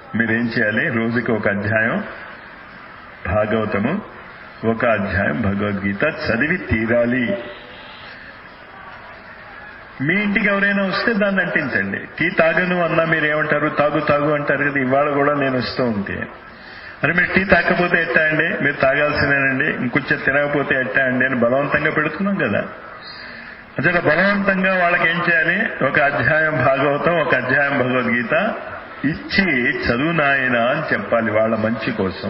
మీరేం చేయాలి రోజుకి ఒక అధ్యాయం భాగవతము ఒక అధ్యాయం భగవద్గీత చదివి తీరాలి మీ ఇంటికి ఎవరైనా వస్తే దాన్ని అంటించండి టీ తాగను అన్నా మీరు ఏమంటారు తాగు తాగు అంటారు కదా ఇవాళ కూడా నేను వస్తూ ఉంటే అరే మీరు టీ తాకపోతే ఎట్టా అండి మీరు తాగాల్సినేనండి ఇంకొంచెం తినకపోతే ఎట్టా అండి అని బలవంతంగా పెడుతున్నాం కదా అంటే బలవంతంగా వాళ్ళకి ఏం చేయాలి ఒక అధ్యాయం భాగవతం ఒక అధ్యాయం భగవద్గీత ఇచ్చి చదువు నాయన అని చెప్పాలి వాళ్ళ మంచి కోసం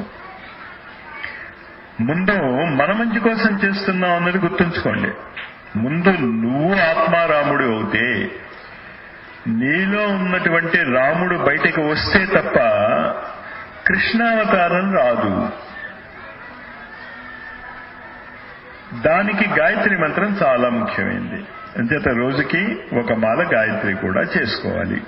ముందు మన మంచి కోసం చేస్తున్నాం అన్నది గుర్తుంచుకోండి ముందు నువ్వు ఆత్మారాముడు అవుతే నీలో ఉన్నటువంటి రాముడు బయటకు వస్తే తప్ప కృష్ణావతారం రాదు దానికి గాయత్రి మంత్రం చాలా ముఖ్యమైనది అంచేత రోజుకి ఒక మాల గాయత్రి కూడా చేసుకోవాలి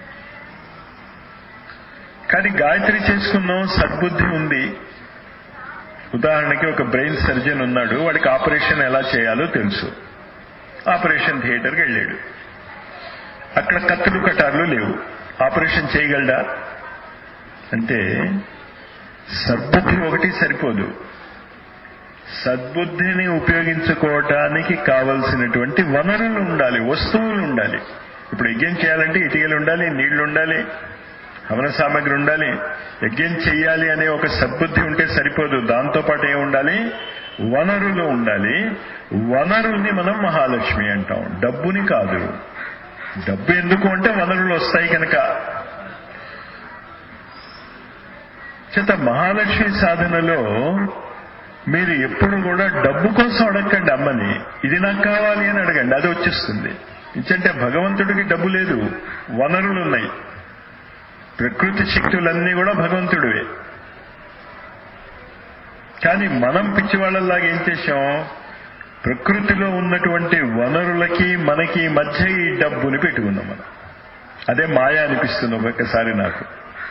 కానీ గాయత్రి చేసుకున్నాం సద్బుద్ధి ఉంది ఉదాహరణకి ఒక బ్రెయిన్ సర్జన్ ఉన్నాడు వాడికి ఆపరేషన్ ఎలా చేయాలో తెలుసు ఆపరేషన్ థియేటర్కి వెళ్ళాడు అక్కడ కత్తులు కటార్లు లేవు ఆపరేషన్ చేయగలడా అంటే సద్బుద్ధి ఒకటి సరిపోదు సద్బుద్ధిని ఉపయోగించుకోవటానికి కావలసినటువంటి వనరులు ఉండాలి వస్తువులు ఉండాలి ఇప్పుడు యజ్ఞం చేయాలంటే ఇటుకలు ఉండాలి నీళ్లు ఉండాలి హవన సామగ్రి ఉండాలి యజ్ఞం చెయ్యాలి అనే ఒక సద్బుద్ధి ఉంటే సరిపోదు దాంతోపాటు ఏం ఉండాలి వనరులు ఉండాలి వనరుల్ని మనం మహాలక్ష్మి అంటాం డబ్బుని కాదు డబ్బు ఎందుకు అంటే వనరులు వస్తాయి కనుక చేత మహాలక్ష్మి సాధనలో మీరు ఎప్పుడు కూడా డబ్బు కోసం అడగండి అమ్మని ఇది నాకు కావాలి అని అడగండి అది వచ్చేస్తుంది ఇంకంటే భగవంతుడికి డబ్బు లేదు వనరులు ఉన్నాయి ప్రకృతి శక్తులన్నీ కూడా భగవంతుడివే కానీ మనం పిచ్చివాళ్ళలాగా ఏం చేశాం ప్రకృతిలో ఉన్నటువంటి వనరులకి మనకి మధ్య ఈ డబ్బుని పెట్టుకున్నాం మనం అదే మాయ అనిపిస్తుంది ఒక్కొక్కసారి నాకు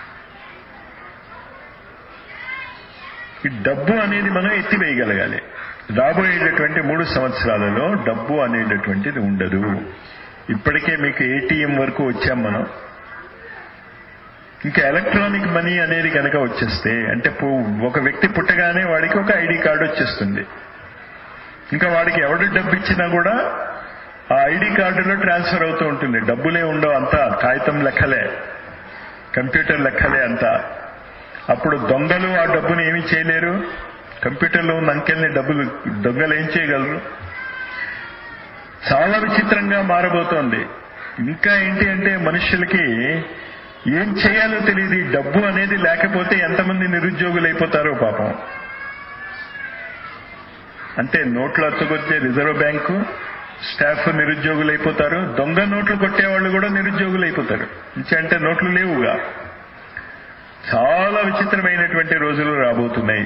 ఈ డబ్బు అనేది మనం ఎత్తివేయగలగాలి రాబోయేటటువంటి మూడు సంవత్సరాలలో డబ్బు అనేటటువంటిది ఉండదు ఇప్పటికే మీకు ఏటీఎం వరకు వచ్చాం మనం ఇంకా ఎలక్ట్రానిక్ మనీ అనేది కనుక వచ్చేస్తే అంటే ఒక వ్యక్తి పుట్టగానే వాడికి ఒక ఐడి కార్డు వచ్చేస్తుంది ఇంకా వాడికి ఎవడు డబ్బు ఇచ్చినా కూడా ఆ ఐడి కార్డులో ట్రాన్స్ఫర్ అవుతూ ఉంటుంది డబ్బులే ఉండవు అంతా కాగితం లెక్కలే కంప్యూటర్ లెక్కలే అంతా అప్పుడు దొంగలు ఆ డబ్బుని ఏమీ చేయలేరు కంప్యూటర్లో ఉన్న అంకెల్ని డబ్బులు దొంగలు ఏం చేయగలరు చాలా విచిత్రంగా మారబోతోంది ఇంకా ఏంటి అంటే మనుషులకి ఏం చేయాలో తెలియదు ఈ డబ్బు అనేది లేకపోతే ఎంతమంది నిరుద్యోగులు అయిపోతారో పాపం అంటే నోట్లు అచ్చుకొచ్చే రిజర్వ్ బ్యాంకు స్టాఫ్ నిరుద్యోగులు అయిపోతారు దొంగ నోట్లు కొట్టేవాళ్ళు కూడా నిరుద్యోగులు అయిపోతారు అంటే నోట్లు లేవుగా చాలా విచిత్రమైనటువంటి రోజులు రాబోతున్నాయి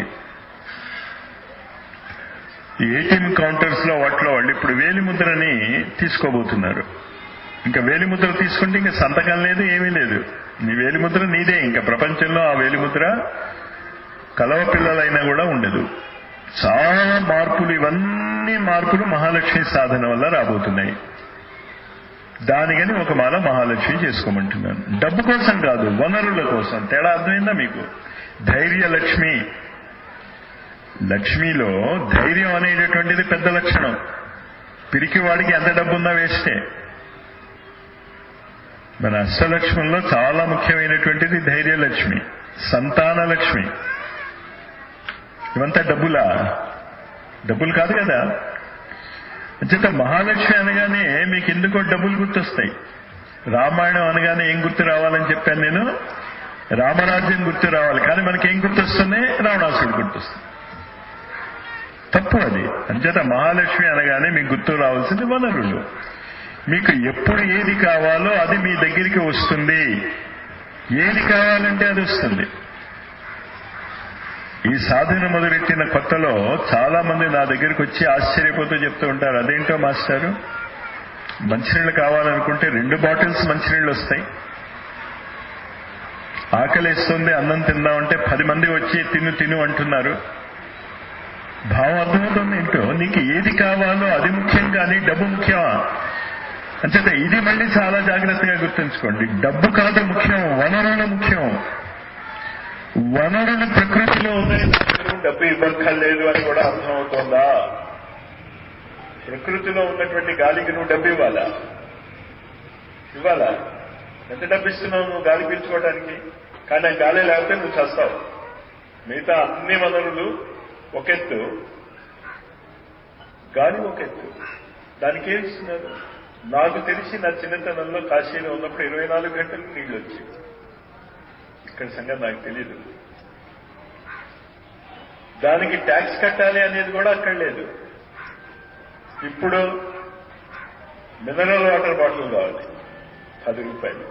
ఏటీఎం కౌంటర్స్ లో వాటిలో వాళ్ళు ఇప్పుడు వేలిముద్రని తీసుకోబోతున్నారు ఇంకా వేలిముద్ర తీసుకుంటే ఇంకా సంతకం లేదు ఏమీ లేదు నీ వేలిముద్ర నీదే ఇంకా ప్రపంచంలో ఆ వేలిముద్ర కలవ పిల్లలైనా కూడా ఉండదు చాలా మార్పులు ఇవన్నీ మార్పులు మహాలక్ష్మి సాధన వల్ల రాబోతున్నాయి దానికని ఒక మాల మహాలక్ష్మి చేసుకోమంటున్నాను డబ్బు కోసం కాదు వనరుల కోసం తేడా అర్థమైందా మీకు ధైర్య లక్ష్మి లక్ష్మిలో ధైర్యం అనేటటువంటిది పెద్ద లక్షణం పిరికి వాడికి ఎంత డబ్బున్నా వేస్తే మన అష్టలక్ష్మంలో చాలా ముఖ్యమైనటువంటిది ధైర్యలక్ష్మి సంతాన లక్ష్మి ఇవంతా డబ్బులా డబ్బులు కాదు కదా అంచేత మహాలక్ష్మి అనగానే మీకు ఎందుకో డబ్బులు గుర్తొస్తాయి రామాయణం అనగానే ఏం గుర్తు రావాలని చెప్పాను నేను రామరాజ్యం గుర్తు రావాలి కానీ మనకి ఏం గుర్తొస్తుంది రావణాసుడు గుర్తొస్తుంది తప్పు అది అంచేత మహాలక్ష్మి అనగానే మీకు గుర్తు రావాల్సింది వనరులు మీకు ఎప్పుడు ఏది కావాలో అది మీ దగ్గరికి వస్తుంది ఏది కావాలంటే అది వస్తుంది ఈ సాధన మొదలెట్టిన కొత్తలో చాలా మంది నా దగ్గరికి వచ్చి ఆశ్చర్యపోతూ చెప్తూ ఉంటారు అదేంటో మాస్టారు మంచినీళ్ళు కావాలనుకుంటే రెండు బాటిల్స్ మంచినీళ్ళు వస్తాయి ఆకలిస్తుంది అన్నం తిందామంటే పది మంది వచ్చి తిను తిను అంటున్నారు భావం అర్థమవుతుంది ఏంటో నీకు ఏది కావాలో అది ముఖ్యం కానీ డబ్బు ముఖ్యమా అంచేత ఇది మళ్ళీ చాలా జాగ్రత్తగా గుర్తుంచుకోండి డబ్బు కాదు ముఖ్యం వనరులు ముఖ్యం వనరులు ప్రకృతిలో ఉన్నాయి డబ్బు ఇవ్వక్కర్లేదు అని కూడా అర్థమవుతోందా ప్రకృతిలో ఉన్నటువంటి గాలికి నువ్వు డబ్బు ఇవ్వాలా ఇవ్వాలా ఎంత డబ్బు ఇస్తున్నావు నువ్వు గాలి పీల్చుకోవడానికి కానీ ఆ గాలి లేకపోతే నువ్వు చేస్తావు మిగతా అన్ని వనరులు ఒకెత్తు గాలి ఒకెత్తు దానికి ఏం ఇస్తున్నారు నాకు తెలిసి నా చిన్నతనంలో కాశీలో ఉన్నప్పుడు ఇరవై నాలుగు గంటలు నీళ్ళు వచ్చి ఇక్కడ సంగతి నాకు తెలియదు దానికి ట్యాక్స్ కట్టాలి అనేది కూడా అక్కడ లేదు ఇప్పుడు మినరల్ వాటర్ బాటిల్ కావాలి పది రూపాయలు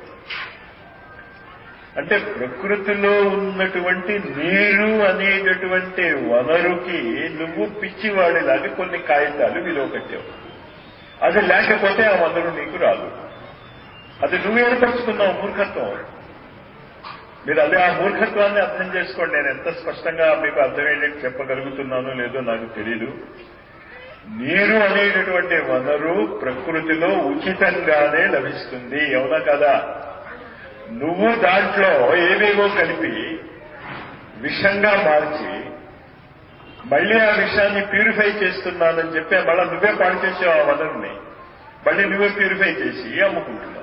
అంటే ప్రకృతిలో ఉన్నటువంటి నీరు అనేటటువంటి వనరుకి నువ్వు పిచ్చివాడిలాగా కొన్ని కాగితాలు విలువ కట్టావు అది లేకపోతే ఆ వనరు నీకు రాదు అది నువ్వు ఏర్పరచుకున్నావు మూర్ఖత్వం మీరు అదే ఆ మూర్ఖత్వాన్ని అర్థం చేసుకోండి నేను ఎంత స్పష్టంగా మీకు అర్థమయ్యేది చెప్పగలుగుతున్నానో లేదో నాకు తెలీదు నీరు అనేటటువంటి వనరు ప్రకృతిలో ఉచితంగానే లభిస్తుంది అవునా కదా నువ్వు దాంట్లో ఏవేవో కలిపి విషంగా మార్చి మళ్ళీ ఆ విషయాన్ని ప్యూరిఫై చేస్తున్నానని చెప్పి మళ్ళీ నువ్వే పాడు చేసావు ఆ వనరుని మళ్ళీ నువ్వే ప్యూరిఫై చేసి అమ్ముకుంటున్నావు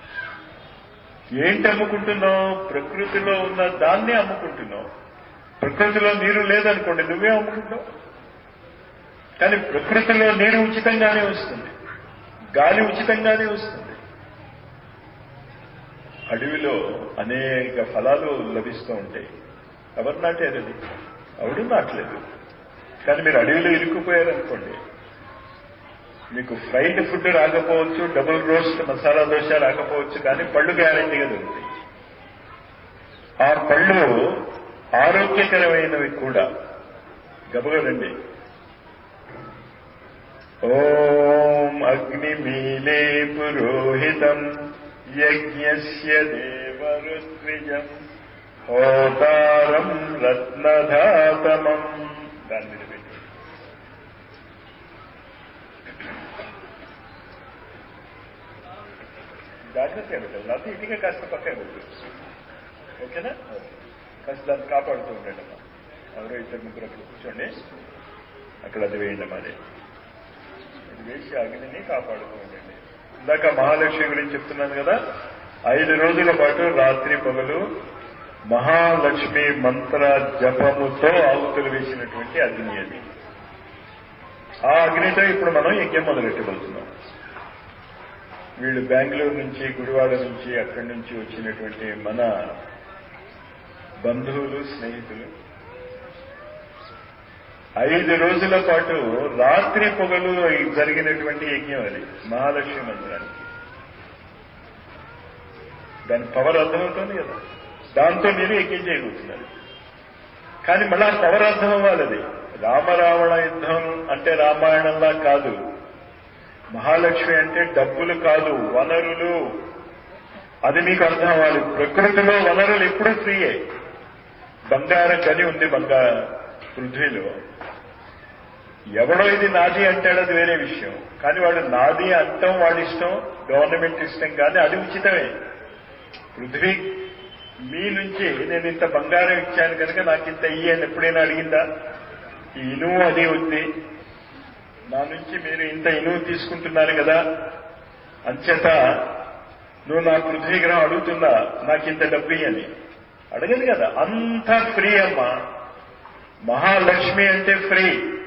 ఏంటి అమ్ముకుంటున్నావు ప్రకృతిలో ఉన్న దాన్ని అమ్ముకుంటున్నావు ప్రకృతిలో నీరు లేదనుకోండి నువ్వే అమ్ముకుంటావు కానీ ప్రకృతిలో నీరు ఉచితంగానే వస్తుంది గాలి ఉచితంగానే వస్తుంది అడవిలో అనేక ఫలాలు లభిస్తూ ఉంటాయి ఎవరు నాటారు అది ఎవడు నాటలేదు కానీ మీరు అడవిలో ఇరుక్కుపోయారనుకోండి మీకు ఫ్రైడ్ ఫుడ్ రాకపోవచ్చు డబుల్ రోస్ట్ మసాలా దోశ రాకపోవచ్చు కానీ పళ్ళు గ్యారంటీగా దొరుకుతాయి ఆ పళ్ళు ఆరోగ్యకరమైనవి కూడా గబగలండి ఓం అగ్నిమీలే పురోహితం యజ్ఞస్య దేవరుద్విజం హోతారం రత్నధాతమం దాని మీద పెట్టి జాగ్రత్తగా పెట్టాలి లేకపోతే ఇదిగా కాస్త పక్కన పెట్టు ఓకేనా కాస్త దాన్ని కాపాడుతూ ఉండండి అమ్మా ఎవరో ఇద్దరు ముగ్గురు అక్కడ కూర్చోండి అక్కడ అది వేయండి అమ్మా అది అది వేసి అగ్నిని కాపాడుతూ ఉండండి ఇందాక మహాలక్ష్మి గురించి చెప్తున్నాను కదా ఐదు రోజుల పాటు రాత్రి పగలు మహాలక్ష్మి మంత్ర జపముతో ఆవుతులు వేసినటువంటి అగ్ని అది ఆ అగ్నితో ఇప్పుడు మనం యజ్ఞం మొదలెట్టబోతున్నాం వీళ్ళు బెంగళూరు నుంచి గుడివాడ నుంచి అక్కడి నుంచి వచ్చినటువంటి మన బంధువులు స్నేహితులు ఐదు రోజుల పాటు రాత్రి పొగలు జరిగినటువంటి యజ్ఞం అది మహాలక్ష్మి మందిరానికి దాని పవర్ అర్థమవుతుంది కదా దాంతో మీరు యజ్ఞం చేయబోతున్నారు కానీ మళ్ళా పవర్ అర్థం అవ్వాలి అది రామరావణ యుద్ధం అంటే రామాయణంలా కాదు మహాలక్ష్మి అంటే డబ్బులు కాదు వనరులు అది మీకు అర్థం అవ్వాలి ప్రకృతిలో వనరులు ఎప్పుడూ ఫ్రీయే బంగారం గని ఉంది బంగా పృథ్వీలో ఎవడో ఇది నాది అంటాడు అది వేరే విషయం కానీ వాడు నాది అంటాం వాడి ఇష్టం గవర్నమెంట్ ఇష్టం కానీ అది ఉచితమే పృథ్వీ మీ నుంచి నేను ఇంత బంగారం ఇచ్చాను కనుక నాకు ఇంత ఇయ్యి అని ఎప్పుడైనా అడిగిందా ఈ ఇనుము అది ఉంది నా నుంచి మీరు ఇంత ఇనుము తీసుకుంటున్నారు కదా అంచేత నువ్వు నా పృథ్వీగ్రహం అడుగుతున్నా నాకు ఇంత డబ్బు అని అడగదు కదా అంతా ఫ్రీ అమ్మా మహాలక్ష్మి అంటే ఫ్రీ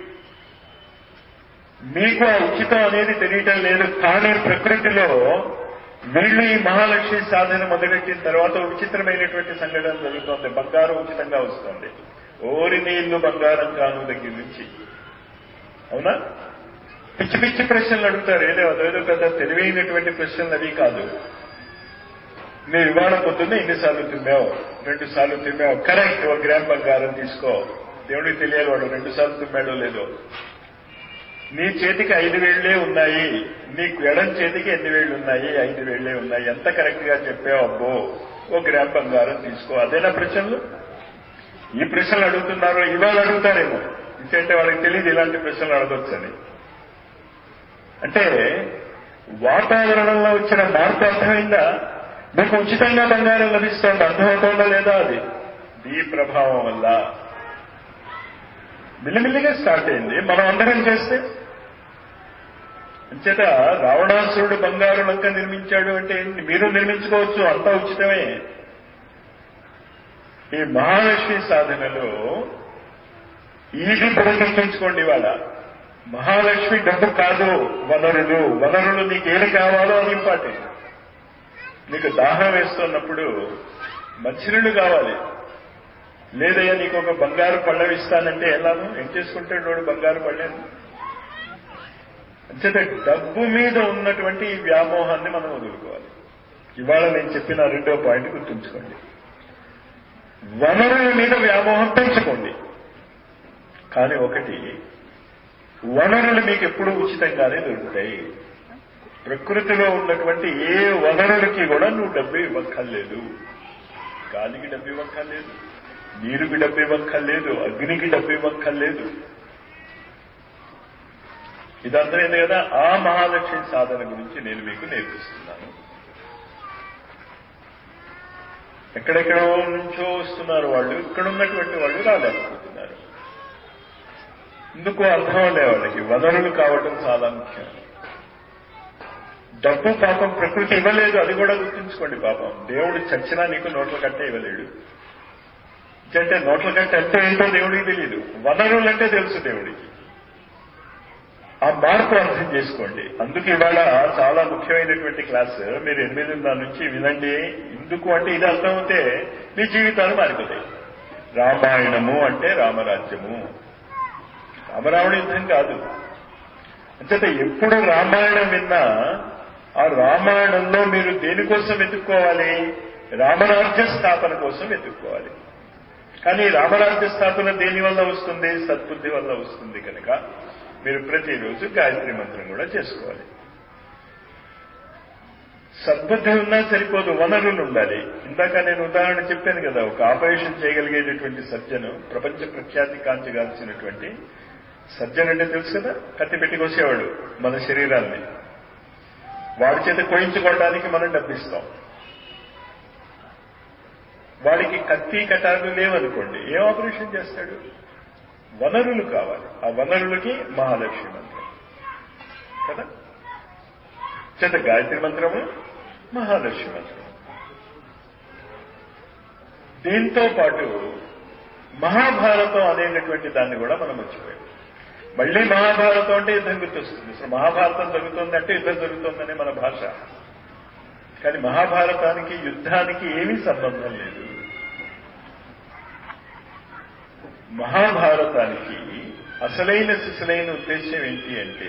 మీకు ఆ ఉచితం అనేది తెలియటం లేదు కానీ ప్రకృతిలో వీళ్ళు ఈ మహాలక్ష్మి సాధన మొదలెట్టిన తర్వాత విచిత్రమైనటువంటి సంఘటన జరుగుతోంది బంగారం ఉచితంగా వస్తుంది ఓరి నీళ్లు బంగారం కాను దగ్గర నుంచి అవునా పిచ్చి పిచ్చి ప్రశ్నలు అడుగుతారు ఏదో అదేదో పెద్ద తెలివైనటువంటి ప్రశ్నలు అవి కాదు నేను ఇవాళ పొద్దున్నే ఎన్నిసార్లు తిమ్మావు రెండు సార్లు తిమ్మావు కరెక్ట్ ఒక గ్రామ్ బంగారం తీసుకో దేవుడికి తెలియాలి వాడు రెండు సార్లు తిమ్మాడో లేదో నీ చేతికి ఐదు వేళ్లే ఉన్నాయి నీకు ఎడం చేతికి ఎన్ని వేళ్లు ఉన్నాయి ఐదు వేళ్లే ఉన్నాయి ఎంత కరెక్ట్ గా చెప్పావు అబ్బో ఓ గ్రామ్ బంగారం తీసుకో అదేనా ప్రశ్నలు ఈ ప్రశ్నలు అడుగుతున్నారో ఇవాళ అడుగుతారేమో ఇంకంటే వాళ్ళకి తెలియదు ఇలాంటి ప్రశ్నలు అడగొచ్చని అంటే వాతావరణంలో వచ్చిన మార్పు అర్థమైందా మీకు ఉచితంగా బంగారం లభిస్తోంది అర్థమవుతోందా లేదా అది నీ ప్రభావం వల్ల మిల్లిమిల్లిగా స్టార్ట్ అయింది మనం అందరం చేస్తే అంచేత రావణాసురుడు బంగారు లంక నిర్మించాడు అంటే ఏంటి? మీరు నిర్మించుకోవచ్చు అంతా ఉచితమే ఈ మహాలక్ష్మి సాధనలో ఈజీ ప్రదర్శించుకోండి ఇవాళ మహాలక్ష్మి డబ్బు కాదు వనరులు వనరులు నీకు ఏది కావాలో అది ఇంపార్టెంట్ నీకు దాహం వేస్తున్నప్పుడు మంచినీళ్ళు కావాలి లేదయ్యా నీకు ఒక బంగారు పళ్ళం ఇస్తానంటే ఎలాను ఏం చేసుకుంటాడు వాడు బంగారు పళ్ళెను అంచేత డబ్బు మీద ఉన్నటువంటి ఈ వ్యామోహాన్ని మనం వదులుకోవాలి ఇవాళ నేను చెప్పిన రెండో పాయింట్ గుర్తుంచుకోండి వనరుల మీద వ్యామోహం పెంచుకోండి కానీ ఒకటి వనరులు మీకు ఎప్పుడూ ఉచితంగానే దొరుకుతాయి ప్రకృతిలో ఉన్నటువంటి ఏ వనరులకి కూడా నువ్వు డబ్బు ఇవ్వక్కర్లేదు గాలికి డబ్బు ఇవ్వక్కర్లేదు నీరుకి డబ్బు ఇవ్వక్కర్లేదు అగ్నికి డబ్బు ఇవ్వక్కర్లేదు ఇది అర్థమైంది కదా ఆ మహాలక్ష్మి సాధన గురించి నేను మీకు నేర్పిస్తున్నాను ఎక్కడెక్కడో నుంచో వస్తున్నారు వాళ్ళు ఇక్కడ ఉన్నటువంటి వాళ్ళు రాలేకపోతున్నారు ఎందుకు అర్థం లే వాళ్ళకి వనరులు కావటం చాలా ముఖ్యం డబ్బు పాపం ప్రకృతి ఇవ్వలేదు అది కూడా గుర్తుంచుకోండి పాపం దేవుడు చచ్చినా నీకు నోట్ల కట్టే ఇవ్వలేడు అంటే నోట్ల కట్ట అంటే ఏంటో దేవుడికి తెలియదు వనరులు అంటే తెలుసు దేవుడికి ఆ మార్పు అర్థం చేసుకోండి అందుకు ఇవాళ చాలా ముఖ్యమైనటువంటి క్లాస్ మీరు ఎనిమిదిన్నర నుంచి వినండి ఎందుకు అంటే ఇది అర్థమవుతే మీ జీవితాలు మారిపోతాయి రామాయణము అంటే రామరాజ్యము రామరావణ యుద్ధం కాదు అంచేత ఎప్పుడు రామాయణం విన్నా ఆ రామాయణంలో మీరు దేనికోసం వెతుక్కోవాలి రామరాజ్య స్థాపన కోసం వెతుక్కోవాలి కానీ రామరాజ్య స్థాపన దేని వల్ల వస్తుంది సద్బుద్ధి వల్ల వస్తుంది కనుక మీరు ప్రతిరోజు గాయత్రి మంత్రం కూడా చేసుకోవాలి సద్బుద్ధి ఉన్నా సరిపోదు వనరులు ఉండాలి ఇందాక నేను ఉదాహరణ చెప్పాను కదా ఒక ఆపరేషన్ చేయగలిగేటటువంటి సర్జను ప్రపంచ ప్రఖ్యాతి కాంచగాల్సినటువంటి సర్జన్ అంటే తెలుసు కదా కత్తి పెట్టి కోసేవాడు మన శరీరాన్ని వాడి చేత కోయించుకోవడానికి మనం డబ్బిస్తాం వాడికి కత్తి కటారు లేవనుకోండి ఏం ఆపరేషన్ చేస్తాడు వనరులు కావాలి ఆ వనరులకి మహాలక్ష్మి మంత్రం కదా చేత గాయత్రి మంత్రము మహాలక్ష్మి మంత్రం దీంతో పాటు మహాభారతం అనేటటువంటి దాన్ని కూడా మనం మర్చిపోయాం మళ్ళీ మహాభారతం అంటే యుద్ధం గుర్తొస్తుంది అసలు మహాభారతం జరుగుతుంది అంటే యుద్ధం జరుగుతుందనే మన భాష కానీ మహాభారతానికి యుద్ధానికి ఏమీ సంబంధం లేదు మహాభారతానికి అసలైన సిసలైన ఉద్దేశం ఏంటి అంటే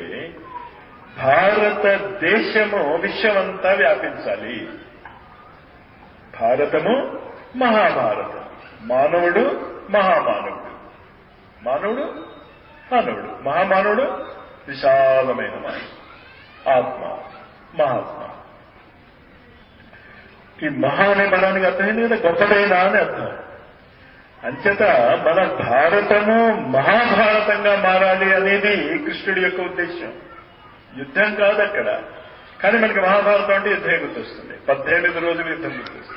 భారతదేశము విశ్వమంతా వ్యాపించాలి భారతము మహాభారతం మానవుడు మహామానవుడు మానవుడు మానవుడు మహామానవుడు విశాలమైన మానవుడు ఆత్మ మహాత్మ ఈ మహా అనే పదానికి అర్థమైంది కదా గొప్పదైన అని అర్థం అంచేత మన భారతము మహాభారతంగా మారాలి అనేది కృష్ణుడి యొక్క ఉద్దేశం యుద్ధం కాదు అక్కడ కానీ మనకి మహాభారతం అంటే యుద్ధం గుర్తొస్తుంది పద్దెనిమిది రోజులు యుద్ధం గుర్తొస్తుంది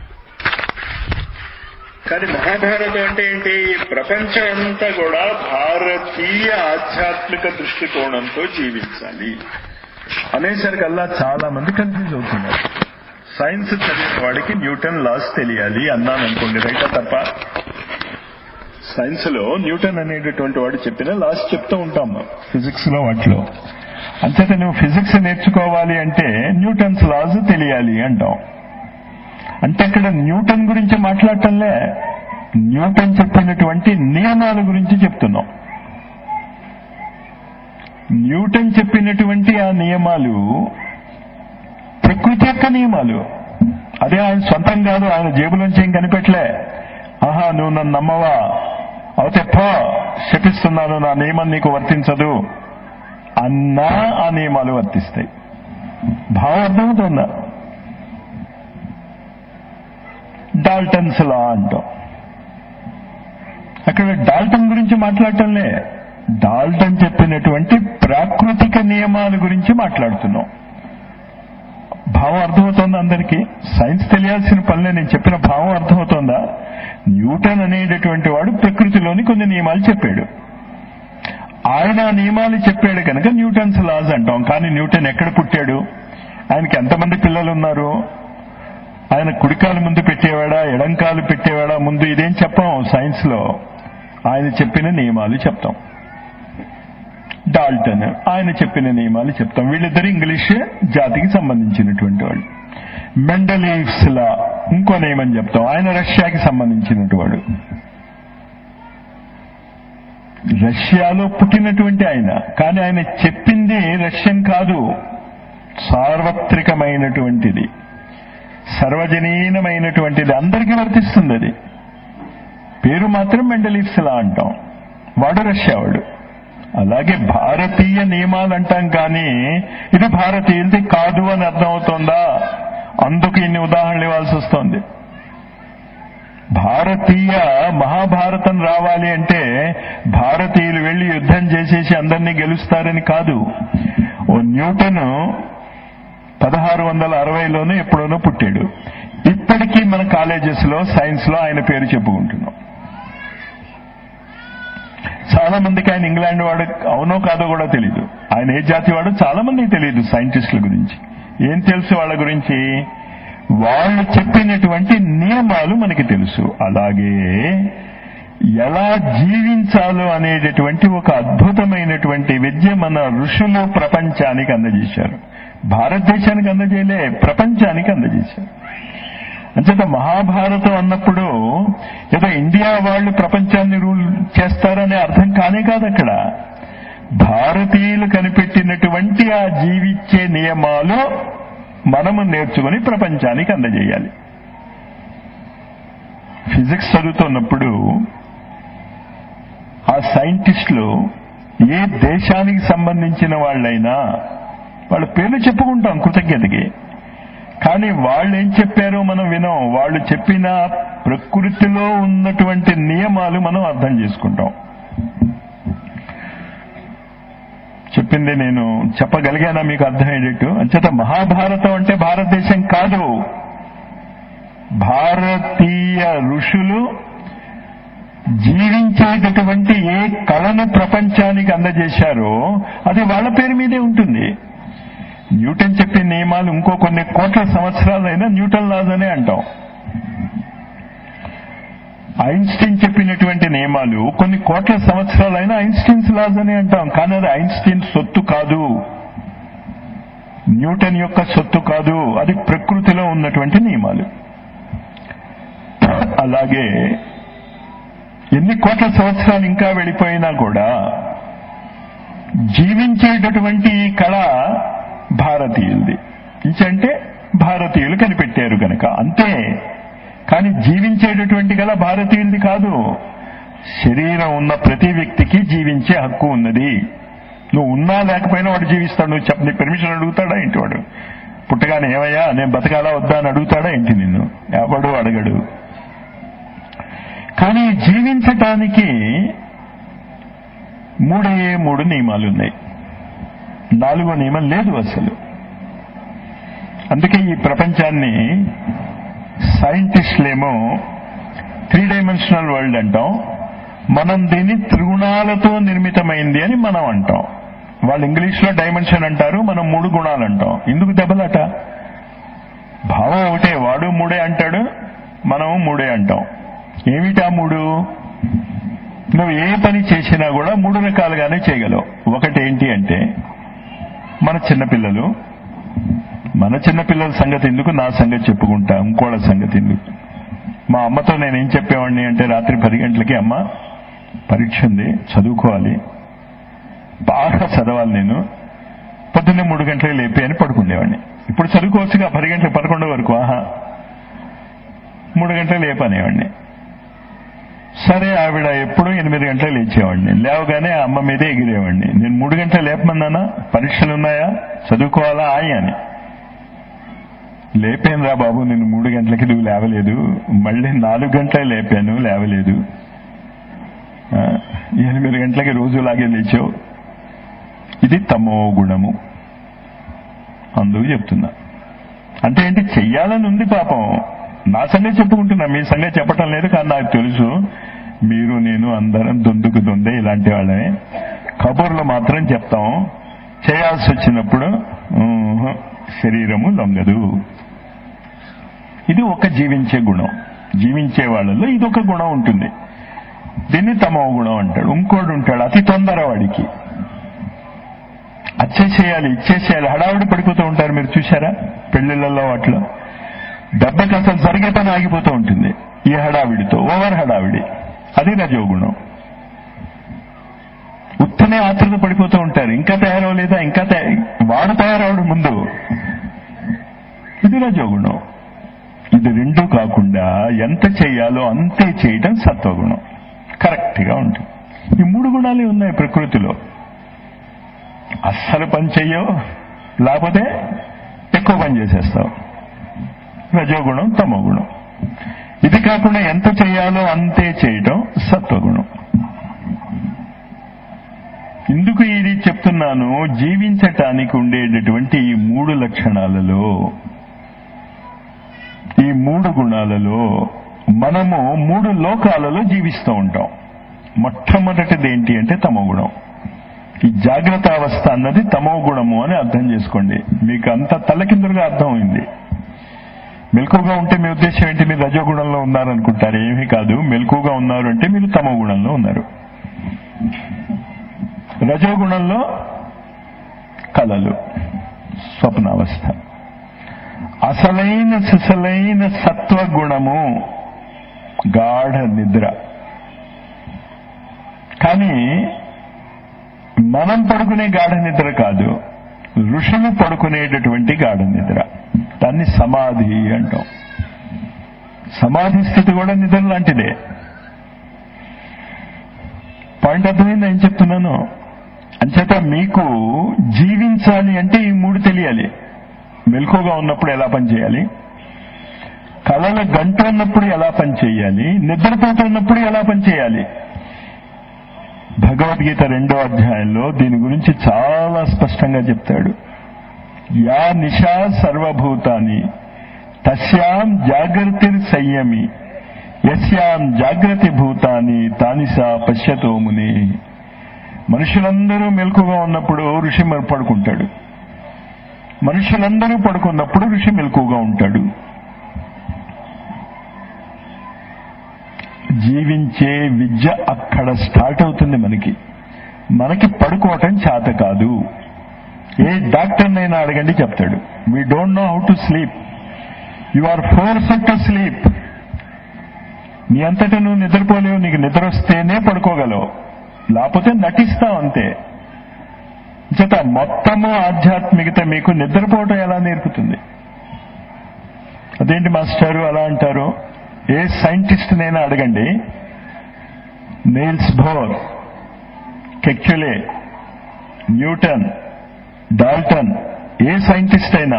కానీ మహాభారతం అంటే ఏంటి ప్రపంచం అంతా కూడా భారతీయ ఆధ్యాత్మిక దృష్టికోణంతో జీవించాలి అనేసరికల్లా చాలా మంది కన్ఫ్యూజ్ అవుతున్నారు సైన్స్ చదివిన వాడికి న్యూటన్ లాస్ తెలియాలి అన్నాను అనుకోండి రైటా తప్ప సైన్స్ లో న్యూటన్ అనేటటువంటి వాడు చెప్పిన లాస్ చెప్తూ ఉంటాం ఫిజిక్స్ లో వాటిలో అంచేత నువ్వు ఫిజిక్స్ నేర్చుకోవాలి అంటే న్యూటన్స్ లాస్ తెలియాలి అంటాం అంటే అక్కడ న్యూటన్ గురించి మాట్లాడటంలే న్యూటన్ చెప్పినటువంటి నియమాల గురించి చెప్తున్నాం న్యూటన్ చెప్పినటువంటి ఆ నియమాలు ప్రకృతి యొక్క నియమాలు అదే ఆయన సొంతం కాదు ఆయన జేబులోంచి ఏం కనిపెట్టలే ఆహా నువ్వు నన్ను నమ్మవా అవుతే పో శపిస్తున్నాను నా నియమం నీకు వర్తించదు అన్నా ఆ నియమాలు వర్తిస్తాయి భావం అర్థమవుతుందా డాల్టన్స్ లా అంటాం అక్కడ డాల్టన్ గురించి మాట్లాడటంలే డాల్టన్ చెప్పినటువంటి ప్రాకృతిక నియమాల గురించి మాట్లాడుతున్నాం భావం అర్థమవుతోందా అందరికీ సైన్స్ తెలియాల్సిన పనిలే నేను చెప్పిన భావం అర్థమవుతోందా న్యూటన్ అనేటటువంటి వాడు ప్రకృతిలోని కొన్ని నియమాలు చెప్పాడు ఆయన ఆ నియమాలు చెప్పాడు కనుక న్యూటన్స్ లాస్ అంటాం కానీ న్యూటన్ ఎక్కడ పుట్టాడు ఆయనకి ఎంతమంది పిల్లలు ఉన్నారు ఆయన కుడికాలు ముందు పెట్టేవాడా ఎడంకాలు పెట్టేవాడా ముందు ఇదేం చెప్పాం సైన్స్ లో ఆయన చెప్పిన నియమాలు చెప్తాం డాల్టన్ ఆయన చెప్పిన నియమాలు చెప్తాం వీళ్ళిద్దరు ఇంగ్లీష్ జాతికి సంబంధించినటువంటి వాళ్ళు మెండలీవ్స్ లా ఇంకో నియమం చెప్తాం ఆయన రష్యాకి సంబంధించినటువంటి వాడు రష్యాలో పుట్టినటువంటి ఆయన కానీ ఆయన చెప్పింది రష్యన్ కాదు సార్వత్రికమైనటువంటిది సర్వజనీనమైనటువంటిది అందరికీ వర్తిస్తుంది అది పేరు మాత్రం మెండలీవ్స్ లా అంటాం వాడు రష్యా వాడు అలాగే భారతీయ నియమాలు అంటాం కానీ ఇది భారతీయులది కాదు అని అర్థమవుతోందా అందుకు ఇన్ని ఉదాహరణలు ఇవ్వాల్సి వస్తోంది భారతీయ మహాభారతం రావాలి అంటే భారతీయులు వెళ్లి యుద్ధం చేసేసి అందరినీ గెలుస్తారని కాదు ఓ న్యూటన్ పదహారు వందల అరవైలోనూ ఎప్పుడోనో పుట్టాడు ఇప్పటికీ మన కాలేజెస్ లో సైన్స్ లో ఆయన పేరు చెప్పుకుంటున్నాం చాలా మందికి ఆయన ఇంగ్లాండ్ వాడు అవునో కాదో కూడా తెలియదు ఆయన ఏ జాతి వాడో చాలా మందికి తెలియదు సైంటిస్టుల గురించి ఏం తెలుసు వాళ్ళ గురించి వాళ్ళు చెప్పినటువంటి నియమాలు మనకి తెలుసు అలాగే ఎలా జీవించాలో అనేటటువంటి ఒక అద్భుతమైనటువంటి విద్య మన ఋషులు ప్రపంచానికి అందజేశారు భారతదేశానికి అందజేయలే ప్రపంచానికి అందజేశారు అంచేత మహాభారతం అన్నప్పుడు ఏదో ఇండియా వాళ్ళు ప్రపంచాన్ని రూల్ చేస్తారనే అర్థం కానే కాదు అక్కడ భారతీయులు కనిపెట్టినటువంటి ఆ జీవించే నియమాలు మనము నేర్చుకుని ప్రపంచానికి అందజేయాలి ఫిజిక్స్ చదువుతున్నప్పుడు ఆ సైంటిస్టులు ఏ దేశానికి సంబంధించిన వాళ్ళైనా వాళ్ళ పేర్లు చెప్పుకుంటాం కృతజ్ఞతకి కానీ వాళ్ళు ఏం చెప్పారో మనం వినం వాళ్ళు చెప్పిన ప్రకృతిలో ఉన్నటువంటి నియమాలు మనం అర్థం చేసుకుంటాం చెప్పింది నేను చెప్పగలిగానా మీకు అర్థమయ్యేటట్టు అంచేత మహాభారతం అంటే భారతదేశం కాదు భారతీయ ఋషులు జీవించేటటువంటి ఏ కళను ప్రపంచానికి అందజేశారో అది వాళ్ళ పేరు మీదే ఉంటుంది న్యూటన్ చెప్పే నియమాలు ఇంకో కొన్ని కోట్ల సంవత్సరాలైనా న్యూటన్ లాస్ అనే అంటాం ఐన్స్టీన్ చెప్పినటువంటి నియమాలు కొన్ని కోట్ల సంవత్సరాలైనా ఐన్స్టీన్స్ లాస్ అని అంటాం కానీ అది ఐన్స్టీన్ సొత్తు కాదు న్యూటన్ యొక్క సొత్తు కాదు అది ప్రకృతిలో ఉన్నటువంటి నియమాలు అలాగే ఎన్ని కోట్ల సంవత్సరాలు ఇంకా వెళ్ళిపోయినా కూడా జీవించేటటువంటి ఈ కళ భారతీయులది అంటే భారతీయులు కనిపెట్టారు కనుక అంతే కానీ జీవించేటటువంటి కళ భారతీయులది కాదు శరీరం ఉన్న ప్రతి వ్యక్తికి జీవించే హక్కు ఉన్నది నువ్వు ఉన్నా లేకపోయినా వాడు జీవిస్తాడు నువ్వు చెప్ప నీ పర్మిషన్ అడుగుతాడా ఏంటి వాడు పుట్టగానే ఏమయ్యా నేను బతకాలా వద్దా అని అడుగుతాడా ఏంటి నిన్ను ఎవడు అడగడు కానీ జీవించటానికి మూడే మూడు నియమాలు ఉన్నాయి నాలుగో నియమం లేదు అసలు అందుకే ఈ ప్రపంచాన్ని సైంటిస్టులేమో త్రీ డైమెన్షనల్ వరల్డ్ అంటాం మనం దీన్ని త్రిగుణాలతో నిర్మితమైంది అని మనం అంటాం వాళ్ళు ఇంగ్లీష్లో డైమెన్షన్ అంటారు మనం మూడు గుణాలు అంటాం ఎందుకు దెబ్బలాట భావం ఒకటే వాడు మూడే అంటాడు మనము మూడే అంటాం ఏమిటా మూడు నువ్వు ఏ పని చేసినా కూడా మూడు రకాలుగానే చేయగలవు ఒకటి ఏంటి అంటే మన చిన్నపిల్లలు మన చిన్నపిల్లల సంగతి ఎందుకు నా సంగతి చెప్పుకుంటా ఇంకోళ్ళ సంగతి ఎందుకు మా అమ్మతో నేనేం చెప్పేవాడిని అంటే రాత్రి పది గంటలకి అమ్మ పరీక్ష ఉంది చదువుకోవాలి బాగా చదవాలి నేను పొద్దున్నే మూడు గంటలకు లేపి అని పడుకునేవాడిని ఇప్పుడు చదువుకోవచ్చుగా పది గంటలకు పదకొండు వరకు ఆహా మూడు గంటలకు లేపనేవాడిని సరే ఆవిడ ఎప్పుడూ ఎనిమిది గంటలకు లేచేవాడిని లేవగానే అమ్మ మీదే ఎగిరేవాడిని నేను మూడు గంటలు లేపమన్నానా పరీక్షలు ఉన్నాయా చదువుకోవాలా ఆయి అని లేపాను రా బాబు నేను మూడు గంటలకి నువ్వు లేవలేదు మళ్ళీ నాలుగు గంటలే లేపాను లేవలేదు ఆ, ఎనిమిది గంటలకి రోజులాగే లేచావు ఇది తమో గుణము అందుకు చెప్తున్నా అంటే ఏంటి చెయ్యాలని ఉంది పాపం నా సంగతి చెప్పుకుంటున్నా మీ సంగతి చెప్పటం లేదు కానీ నాకు తెలుసు మీరు నేను అందరం దొందుకు దొందే ఇలాంటి వాళ్ళమే కబుర్లు మాత్రం చెప్తాం చేయాల్సి వచ్చినప్పుడు ఊహు, శరీరము లొంగదు ఇది ఒక జీవించే గుణం జీవించే వాళ్ళలో ఇది ఒక గుణం ఉంటుంది దీన్ని తమో గుణం అంటాడు ఇంకోడు ఉంటాడు అతి తొందర వాడికి అచ్చేసేయాలి ఇచ్చేసేయాలి హడావుడి పడిపోతూ ఉంటారు మీరు చూసారా పెళ్లిళ్లలో వాటిలో దెబ్బకి అసలు జరిగే పని ఆగిపోతూ ఉంటుంది ఈ హడావిడితో ఓవర్ హడావిడి అది రజోగుణం ఉత్తనే ఆతృత పడిపోతూ ఉంటారు ఇంకా తయారవలేదా ఇంకా తయా- వాడు తయారవడం ముందు ఇది రజోగుణం ఇది రెండు కాకుండా ఎంత చేయాలో అంతే చేయడం సత్వగుణం కరెక్ట్ గా ఉంటుంది ఈ మూడు గుణాలే ఉన్నాయి ప్రకృతిలో అస్సలు పని చెయ్యవు లేకపోతే ఎక్కువ పని చేసేస్తావు రజోగుణం తమో గుణం ఇది కాకుండా ఎంత చేయాలో అంతే చేయటం సత్వగుణం ఎందుకు ఇది చెప్తున్నాను జీవించటానికి ఉండేటటువంటి ఈ మూడు లక్షణాలలో ఈ మూడు గుణాలలో మనము మూడు లోకాలలో జీవిస్తూ ఉంటాం మొట్టమొదటిది ఏంటి అంటే తమో గుణం ఈ జాగ్రత్త అవస్థ అన్నది తమో గుణము అని అర్థం చేసుకోండి మీకు అంత తలకిందులుగా అర్థమైంది మెలకుగా ఉంటే మీ ఉద్దేశం ఏంటి మీరు రజోగుణంలో ఉన్నారనుకుంటారు ఏమీ కాదు మెలకుగా ఉన్నారు అంటే మీరు తమో గుణంలో ఉన్నారు రజోగుణంలో కళలు స్వప్నావస్థ అసలైన సిసలైన సత్వగుణము గాఢ నిద్ర కానీ మనం పడుకునే గాఢ నిద్ర కాదు ఋషులు పడుకునేటటువంటి గాఢ నిద్ర దాన్ని సమాధి అంటాం సమాధి స్థితి కూడా నిద్ర లాంటిదే పాయింట్ అర్థమైంది ఏం చెప్తున్నాను అంచేత మీకు జీవించాలి అంటే ఈ మూడు తెలియాలి మెలకుగా ఉన్నప్పుడు ఎలా పనిచేయాలి కళల గంట ఉన్నప్పుడు ఎలా పనిచేయాలి నిద్రపోతున్నప్పుడు ఎలా పనిచేయాలి భగవద్గీత రెండో అధ్యాయంలో దీని గురించి చాలా స్పష్టంగా చెప్తాడు యా నిషా సర్వభూతాని తస్యాం జాగృతిర్ సంయమి యస్యాం జాగ్రత్త భూతాని తానిసా పశ్యతో ముని మనుషులందరూ మెలకుగా ఉన్నప్పుడు ఋషి మరి పడుకుంటాడు మనుషులందరూ పడుకున్నప్పుడు ఋషి మెలకుగా ఉంటాడు జీవించే విద్య అక్కడ స్టార్ట్ అవుతుంది మనకి మనకి పడుకోవటం చేత కాదు ఏ డాక్టర్నైనా అడగండి చెప్తాడు we don't know how to sleep you are force to sleep నీ అంతటా నువ్వు నిద్రపోలేవు నీకు నిద్ర వస్తేనే పడుకోగలవు లేకపోతే నటిస్తావు అంతే చేత మొత్తము ఆధ్యాత్మికత మీకు నిద్రపోవటం ఎలా నేర్పుతుంది అదేంటి మాస్టారు అలా అంటారు ఏ సైంటిస్ట్ నైనా అడగండి Niels Bohr Kekule Newton Dalton ఏ సైంటిస్ట్ అయినా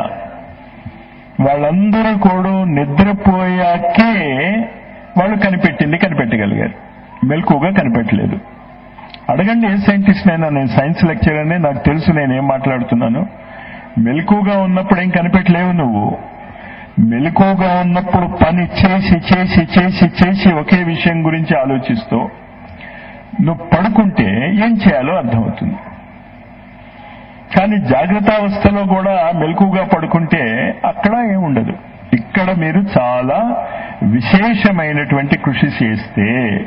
వాళ్ళందరూ కూడా నిద్రపోయాకే వాళ్ళు కనిపెట్టింది కనిపెట్టగలిగారు మెలకుగా కనిపెట్టలేదు అడగండి ఏ సైంటిస్ట్ అయినా నేను సైన్స్ లెక్చరర్నే నాకు తెలుసు నేను ఏం మాట్లాడుతున్నాను మెలకుగా ఉన్నప్పుడు ఏం కనిపెట్టలేవు నువ్వు మెలకుగా ఉన్నప్పుడు పని చేసి చేసి చేసి చేసి ఒకే విషయం గురించి ఆలోచిస్తూ నువ్వు పడుకుంటే ఏం చేయాలో అర్థమవుతుంది కానీ జాగ్రత్త అవస్థలో కూడా మెలకుగా పడుకుంటే అక్కడ ఏముండదు ఇక్కడ మీరు చాలా విశేషమైనటువంటి కృషి చేస్తే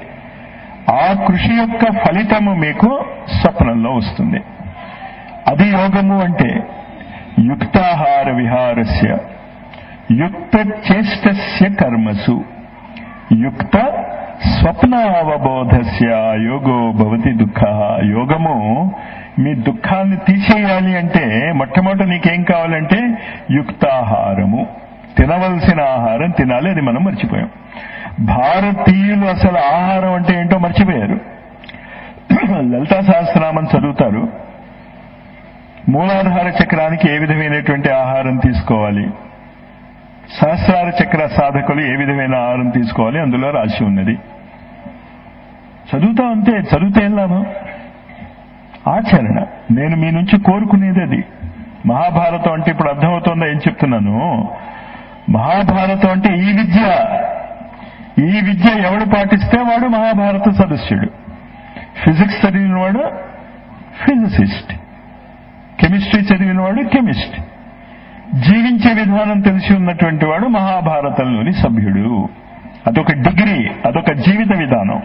ఆ కృషి యొక్క ఫలితము మీకు స్వప్నంలో వస్తుంది అది యోగము అంటే యుక్తాహార విహారస్య యుక్త చేష్టస్య కర్మసు యుక్త స్వప్నావబోధస్య యోగో భవతి దుఃఖ యోగము మీ దుఃఖాన్ని తీసేయాలి అంటే మొట్టమొదట నీకేం కావాలంటే యుక్తాహారము తినవలసిన ఆహారం తినాలి అది మనం మర్చిపోయాం భారతీయులు అసలు ఆహారం అంటే ఏంటో మర్చిపోయారు లలితా సహస్రనామం చదువుతారు మూలాధార చక్రానికి ఏ విధమైనటువంటి ఆహారం తీసుకోవాలి సహస్రార చక్ర సాధకులు ఏ విధమైన ఆహారం తీసుకోవాలి అందులో రాసి ఉన్నది చదువుతా అంతే చదివితే ఏం లాభం ఆచరణ నేను మీ నుంచి కోరుకునేది అది మహాభారతం అంటే ఇప్పుడు అర్థమవుతోందా ఏం చెప్తున్నాను మహాభారతం అంటే ఈ విద్య ఈ విద్య ఎవడు పాటిస్తే వాడు మహాభారత సదస్యుడు ఫిజిక్స్ చదివిన వాడు ఫిజిసిస్ట్ కెమిస్ట్రీ చదివిన వాడు కెమిస్ట్ జీవించే విధానం తెలిసి ఉన్నటువంటి వాడు మహాభారతంలోని సభ్యుడు అదొక డిగ్రీ అదొక జీవిత విధానం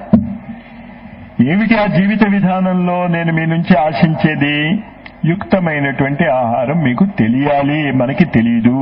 ఏమిటి ఆ జీవిత విధానంలో నేను మీ నుంచి ఆశించేది యుక్తమైనటువంటి ఆహారం మీకు తెలియాలి మనకి తెలియదు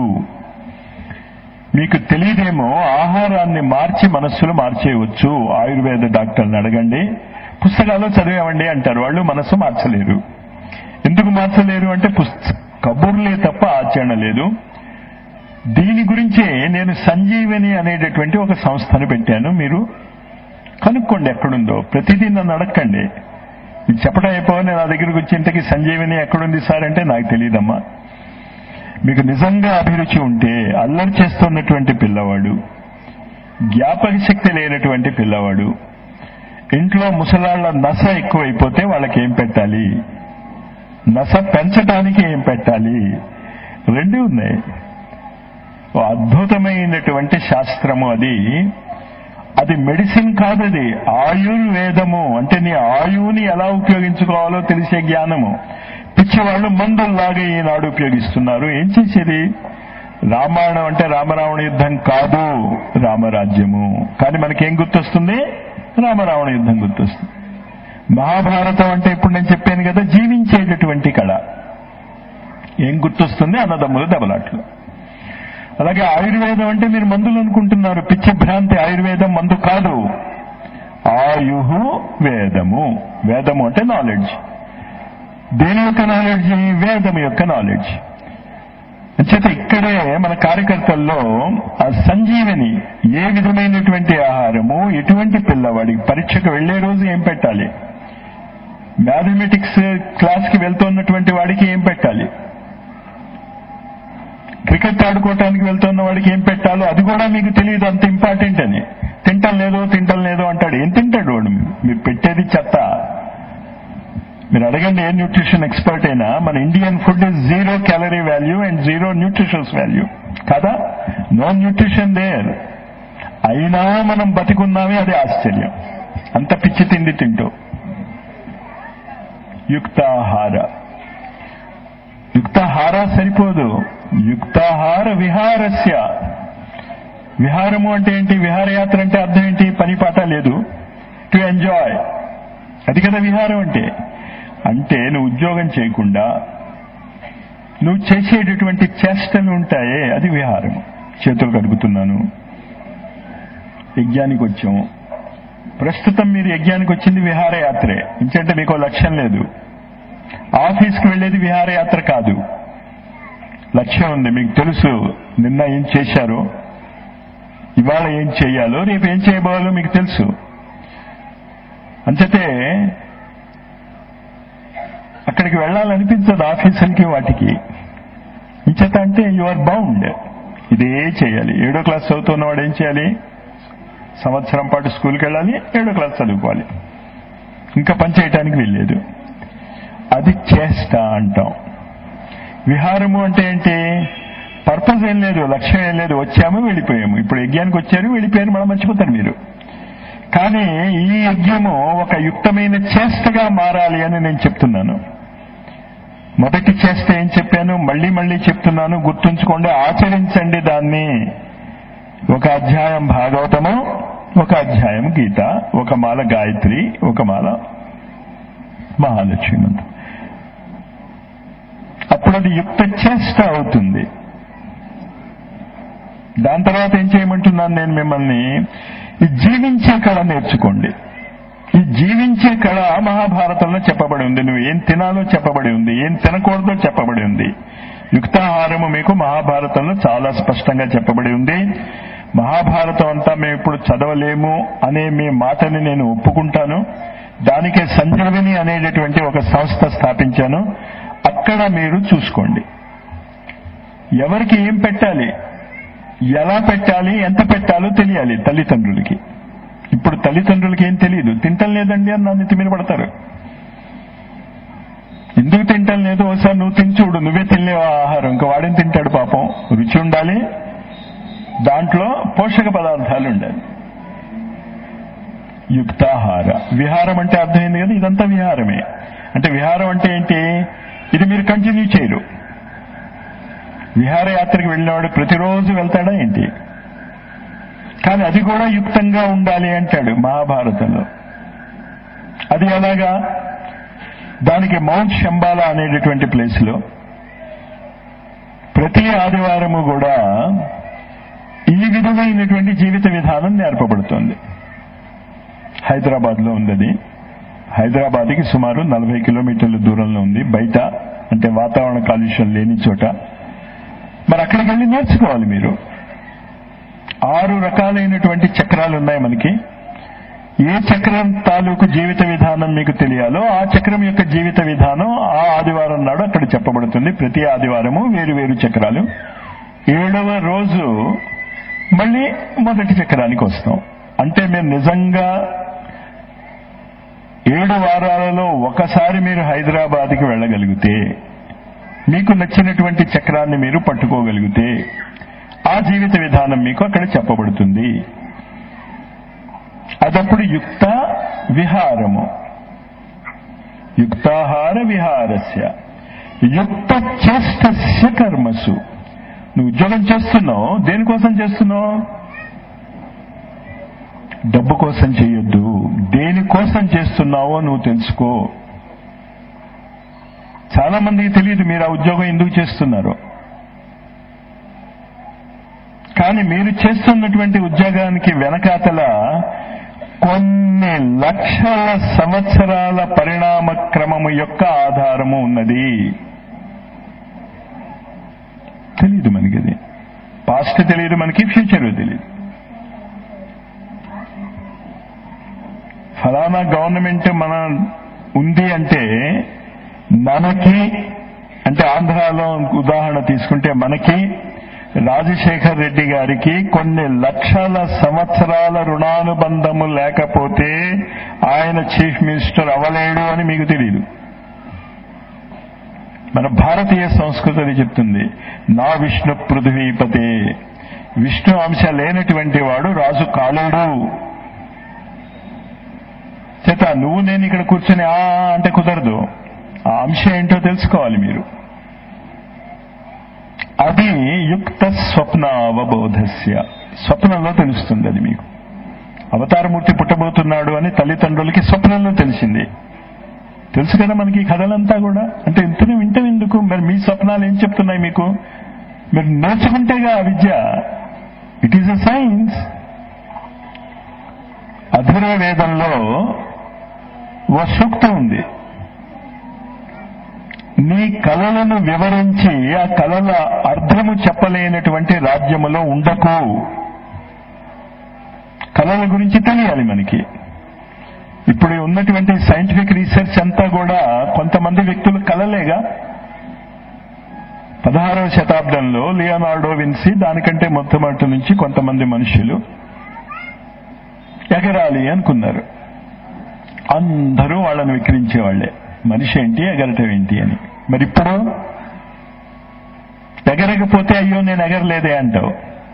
మీకు తెలియదేమో ఆహారాన్ని మార్చి మనస్సులు మార్చేయవచ్చు ఆయుర్వేద డాక్టర్ని అడగండి పుస్తకాల్లో చదివామండి అంటారు వాళ్ళు మనస్సు మార్చలేరు ఎందుకు మార్చలేరు అంటే పుస్త కబుర్లే తప్ప ఆచరణ లేదు దీని గురించే నేను సంజీవని అనేటటువంటి ఒక సంస్థను పెట్టాను మీరు కనుక్కోండి ఎక్కడుందో ప్రతిదీ నన్ను అడగండి ఇది చెప్పడం అయిపోయి నా దగ్గరికి వచ్చి ఇంతకీ సంజీవని ఎక్కడుంది సార్ అంటే నాకు తెలియదమ్మా మీకు నిజంగా అభిరుచి ఉంటే అల్లరి చేస్తున్నటువంటి పిల్లవాడు జ్ఞాపక శక్తి లేనటువంటి పిల్లవాడు ఇంట్లో ముసలాళ్ల నస ఎక్కువైపోతే వాళ్ళకి ఏం పెట్టాలి నస పెంచడానికి ఏం పెట్టాలి రెండు ఉన్నాయి ఓ అద్భుతమైనటువంటి శాస్త్రము అది అది మెడిసిన్ కాదది ఆయుర్వేదము అంటే నీ ఆయువుని ఎలా ఉపయోగించుకోవాలో తెలిసే జ్ఞానము పిచ్చివాళ్ళు మందుల్లాగా ఈనాడు ఉపయోగిస్తున్నారు ఏం చేసేది రామాయణం అంటే రామరావణ యుద్ధం కాదు రామరాజ్యము కానీ మనకేం గుర్తొస్తుంది రామరావణ యుద్ధం గుర్తొస్తుంది మహాభారతం అంటే ఇప్పుడు నేను చెప్పాను కదా జీవించేటటువంటి కళ ఏం గుర్తొస్తుంది అన్నదమ్ముల దెబ్బలాట్లు అలాగే ఆయుర్వేదం అంటే మీరు మందులు అనుకుంటున్నారు పిచ్చి భ్రాంతి ఆయుర్వేదం మందు కాదు ఆయుహు వేదము వేదము అంటే నాలెడ్జ్ దేని యొక్క నాలెడ్జ్ వేదం యొక్క నాలెడ్జ్ అంచేత ఇక్కడే మన కార్యకర్తల్లో ఆ సంజీవని ఏ విధమైనటువంటి ఆహారము ఎటువంటి పిల్లవాడికి పరీక్షకు వెళ్లే రోజు ఏం పెట్టాలి మ్యాథమెటిక్స్ క్లాస్కి వెళ్తున్నటువంటి వాడికి ఏం పెట్టాలి క్రికెట్ ఆడుకోవటానికి వెళ్తున్న వాడికి ఏం పెట్టాలో అది కూడా మీకు తెలియదు అంత ఇంపార్టెంట్ అని తింటం లేదో తింటం లేదో అంటాడు ఏం తింటాడు వాడు మీరు పెట్టేది చెత్త మీరు అడగండి ఏ న్యూట్రిషన్ ఎక్స్పర్ట్ అయినా మన Indian food is zero calorie value and zero nutritions value కదా నో న్యూట్రిషన్ దేర్ అయినా మనం బతికున్నామే అది ఆశ్చర్యం అంత పిచ్చి తిండి తింటూ యుక్తాహార యుక్తాహార సరిపోదు యుక్తాహార విహారస్య విహారము అంటే ఏంటి విహారయాత్ర అంటే అర్థం ఏంటి పని పాట లేదు టు ఎంజాయ్ అది కదా విహారం అంటే అంటే నువ్వు ఉద్యోగం చేయకుండా నువ్వు చేసేటటువంటి చేష్టలు ఉంటాయే అది విహారం చేతులు కడుగుతున్నాను యజ్ఞానికి వచ్చాము ప్రస్తుతం మీరు యజ్ఞానికి వచ్చింది విహారయాత్రే ఇంకంటే మీకు లక్ష్యం లేదు ఆఫీస్కి వెళ్ళేది విహారయాత్ర కాదు లక్ష్యం ఉంది మీకు తెలుసు నిన్న ఏం చేశారో ఇవాళ ఏం చేయాలో రేపు ఏం చేయబోవాలో మీకు తెలుసు అంచతే అక్కడికి వెళ్ళాలనిపించదు ఆఫీసులకి వాటికి ఇంచేత అంటే యు ఆర్ బౌండ్ ఇదే చేయాలి ఏడో క్లాస్ చదువుతున్న వాడు ఏం చేయాలి సంవత్సరం పాటు స్కూల్కి వెళ్ళాలి ఏడో క్లాస్ చదువుకోవాలి ఇంకా పని చేయటానికి వెళ్ళలేదు అది చేస్తా అంటాం విహారము అంటే ఏంటి పర్పస్ ఏం లేదు లక్ష్యం ఏం లేదు వచ్చాము వెళ్ళిపోయాము ఇప్పుడు యజ్ఞానికి వచ్చారు వెళ్ళిపోయారు మనం మర్చిపోతారు మీరు కానీ ఈ యజ్ఞము ఒక యుక్తమైన చేష్టగా మారాలి అని నేను చెప్తున్నాను మొదటి చేష్ట ఏం చెప్పాను మళ్ళీ మళ్ళీ చెప్తున్నాను గుర్తుంచుకోండి ఆచరించండి దాన్ని ఒక అధ్యాయం భాగవతము ఒక అధ్యాయం గీత ఒక మాల గాయత్రి ఒక మాల మహాలక్ష్మి మంత్రం అప్పుడు అది యుక్త చేష్ట అవుతుంది దాని తర్వాత ఏం చేయమంటున్నాను నేను మిమ్మల్ని ఈ జీవించే కళ నేర్చుకోండి ఈ జీవించే కళ మహాభారతంలో చెప్పబడి ఉంది నువ్వు ఏం తినాలో చెప్పబడి ఉంది ఏం తినకూడదో చెప్పబడి ఉంది యుక్తాహారము మీకు మహాభారతంలో చాలా స్పష్టంగా చెప్పబడి ఉంది మహాభారతం అంతా మేము ఇప్పుడు చదవలేము అనే మీ మాటని నేను ఒప్పుకుంటాను దానికే సంజీవిని అనేటటువంటి ఒక సంస్థ స్థాపించాను అక్కడ మీరు చూసుకోండి ఎవరికి ఏం పెట్టాలి ఎలా పెట్టాలి ఎంత పెట్టాలో తెలియాలి తల్లిదండ్రులకి ఇప్పుడు తల్లిదండ్రులకి ఏం తెలియదు తింటం లేదండి అని నన్ను తిమిరి పడతారు ఎందుకు తింటం లేదు ఒకసారి నువ్వు తిని చూడు నువ్వే తినలేవు ఆహారం ఇంకా వాడేం తింటాడు పాపం రుచి ఉండాలి దాంట్లో పోషక పదార్థాలు ఉండాలి యుక్తాహార విహారం అంటే అర్థమైంది కదా ఇదంతా విహారమే అంటే విహారం అంటే ఏంటి ఇది మీరు కంటిన్యూ చేయరు విహారయాత్రకు వెళ్ళినవాడు ప్రతిరోజు వెళ్తాడా ఏంటి కానీ అది కూడా యుక్తంగా ఉండాలి అంటాడు మహాభారతంలో అది ఎలాగా దానికి మౌంట్ శంబాలా అనేటటువంటి ప్లేస్లో ప్రతి ఆదివారము కూడా ఈ విధమైనటువంటి జీవిత విధానం నేర్పబడుతోంది హైదరాబాద్ లో ఉంది హైదరాబాద్కి సుమారు నలభై కిలోమీటర్ల దూరంలో ఉంది బయట అంటే వాతావరణ కాలుష్యం లేని చోట మరి అక్కడికి వెళ్ళి నేర్చుకోవాలి మీరు ఆరు రకాలైనటువంటి చక్రాలు ఉన్నాయి మనకి ఏ చక్రం తాలూకు జీవిత విధానం మీకు తెలియాలో ఆ చక్రం యొక్క జీవిత విధానం ఆ ఆదివారం నాడు అక్కడ చెప్పబడుతుంది ప్రతి ఆదివారము వేరు వేరు చక్రాలు ఏడవ రోజు మళ్ళీ మొదటి చక్రానికి వస్తాం అంటే మీరు నిజంగా ఏడు వారాలలో ఒకసారి మీరు హైదరాబాద్కి వెళ్ళగలిగితే మీకు నచ్చినటువంటి చక్రాన్ని మీరు పట్టుకోగలిగితే ఆ జీవిత విధానం మీకు అక్కడ చెప్పబడుతుంది అదప్పుడు యుక్త విహారము యుక్తాహార విహారస్య యుక్త చేష్టస్య కర్మసు నువ్వు ఉద్యోగం చేస్తున్నావు దేనికోసం చేస్తున్నావు డబ్బు కోసం చేయొద్దు దేనికోసం చేస్తున్నావో నువ్వు తెలుసుకో చాలా మందికి తెలియదు మీరు ఆ ఉద్యోగం ఎందుకు చేస్తున్నారు కానీ మీరు చేస్తున్నటువంటి ఉద్యోగానికి వెనకాతల కొన్ని లక్షల సంవత్సరాల పరిణామ క్రమము యొక్క ఆధారము ఉన్నది తెలియదు మనకి అది పాస్ట్ తెలియదు మనకి ఫ్యూచర్ తెలియదు ఫలానా గవర్నమెంట్ మన ఉంది అంటే మనకి అంటే ఆంధ్రాలో ఉదాహరణ తీసుకుంటే మనకి రాజశేఖర్ రెడ్డి గారికి కొన్ని లక్షల సంవత్సరాల రుణానుబంధము లేకపోతే ఆయన చీఫ్ మినిస్టర్ అవ్వలేడు అని మీకు తెలియదు మన భారతీయ సంస్కృతి అది చెప్తుంది నా విష్ణు పృథ్వీపతే విష్ణు అంశ లేనటువంటి వాడు రాజు కాలేడు చేత నువ్వు నేను ఇక్కడ కూర్చొని ఆ అంటే కుదరదు ఆ అంశం ఏంటో తెలుసుకోవాలి మీరు అది యుక్త స్వప్న అవబోధస్య స్వప్నంలో తెలుస్తుంది అది మీకు అవతారమూర్తి పుట్టబోతున్నాడు అని తల్లిదండ్రులకి స్వప్నంలో తెలిసింది తెలుసు కదా మనకి ఈ కథలంతా కూడా అంటే ఇంతనే వింటాం ఎందుకు మరి మీ స్వప్నాలు ఏం చెప్తున్నాయి మీకు మీరు నేర్చుకుంటేగా ఆ విద్య ఇట్ ఈస్ అ సైన్స్ అధుర్వేదంలో ఓ సూక్తం ఉంది నీ కళలను వివరించి ఆ కళల అర్థము చెప్పలేనటువంటి రాజ్యములో ఉండకు కళల గురించి తెలియాలి మనకి ఇప్పుడు ఉన్నటువంటి సైంటిఫిక్ రీసెర్చ్ అంతా కూడా కొంతమంది వ్యక్తులు కలలేగా పదహారవ శతాబ్దంలో లియోనార్డో విన్సీ దానికంటే మొట్టమొదటి నుంచి కొంతమంది మనుషులు ఎగరాలి అనుకున్నారు అందరూ వాళ్ళని విక్రించేవాళ్లే మనిషి ఏంటి ఎగరటం ఏంటి అని మరి ఇప్పుడు ఎగరకపోతే అయ్యో నేను ఎగరలేదే అంటావు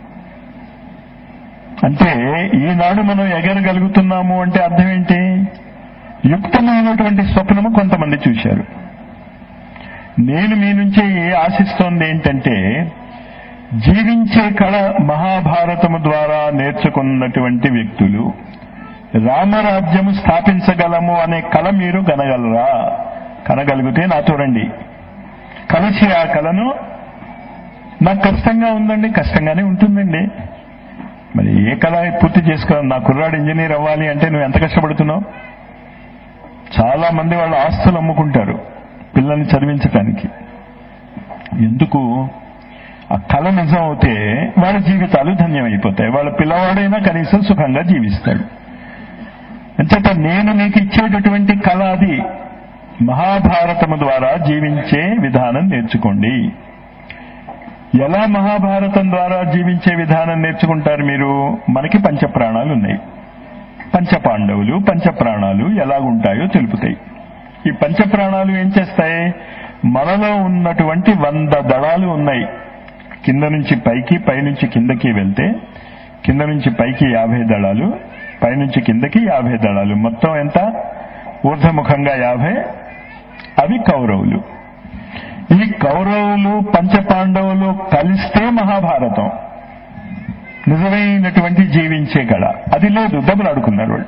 అంటే ఈనాడు మనం ఎగరగలుగుతున్నాము అంటే అర్థం ఏంటి యుక్తమైనటువంటి స్వప్నము కొంతమంది చూశారు నేను మీ నుంచి ఆశిస్తోంది ఏంటంటే జీవించే కళ మహాభారతము ద్వారా నేర్చుకున్నటువంటి వ్యక్తులు రామరాజ్యము స్థాపించగలము అనే కళ మీరు కనగలరా కనగలిగితే నాతో రండి కలిసి ఆ కళను నాకు కష్టంగా ఉందండి కష్టంగానే ఉంటుందండి మరి ఏ కళ పూర్తి చేసుకోవాలి నా కుర్రాడు ఇంజనీర్ అవ్వాలి అంటే నువ్వు ఎంత కష్టపడుతున్నావు చాలా మంది వాళ్ళ ఆస్తులు అమ్ముకుంటారు పిల్లల్ని చదివించటానికి ఎందుకు ఆ కళ నిజం అవుతే వాళ్ళ జీవితాలు ధన్యమైపోతాయి వాళ్ళ పిల్లవాడైనా కనీసం సుఖంగా జీవిస్తాడు అంచేత నేను నీకు ఇచ్చేటటువంటి కళ అది మహాభారతము ద్వారా జీవించే విధానం నేర్చుకోండి ఎలా మహాభారతం ద్వారా జీవించే విధానం నేర్చుకుంటారు మీరు మనకి పంచప్రాణాలు ఉన్నాయి పంచపాండవులు పంచప్రాణాలు ఎలాగుంటాయో తెలుపుతాయి ఈ పంచప్రాణాలు ఏం చేస్తాయి మనలో ఉన్నటువంటి వంద దళాలు ఉన్నాయి కింద నుంచి పైకి పైనుంచి కిందకి వెళ్తే కింద నుంచి పైకి యాభై దళాలు పైనుంచి కిందకి యాభై దళాలు మొత్తం ఎంత ఊర్ధముఖంగా యాభై అవి కౌరవులు ఈ కౌరవులు పంచపాండవులు కలిస్తే మహాభారతం నిజమైనటువంటి జీవించే కళ అది లేదు దెబ్బలాడుకున్నారు వాళ్ళు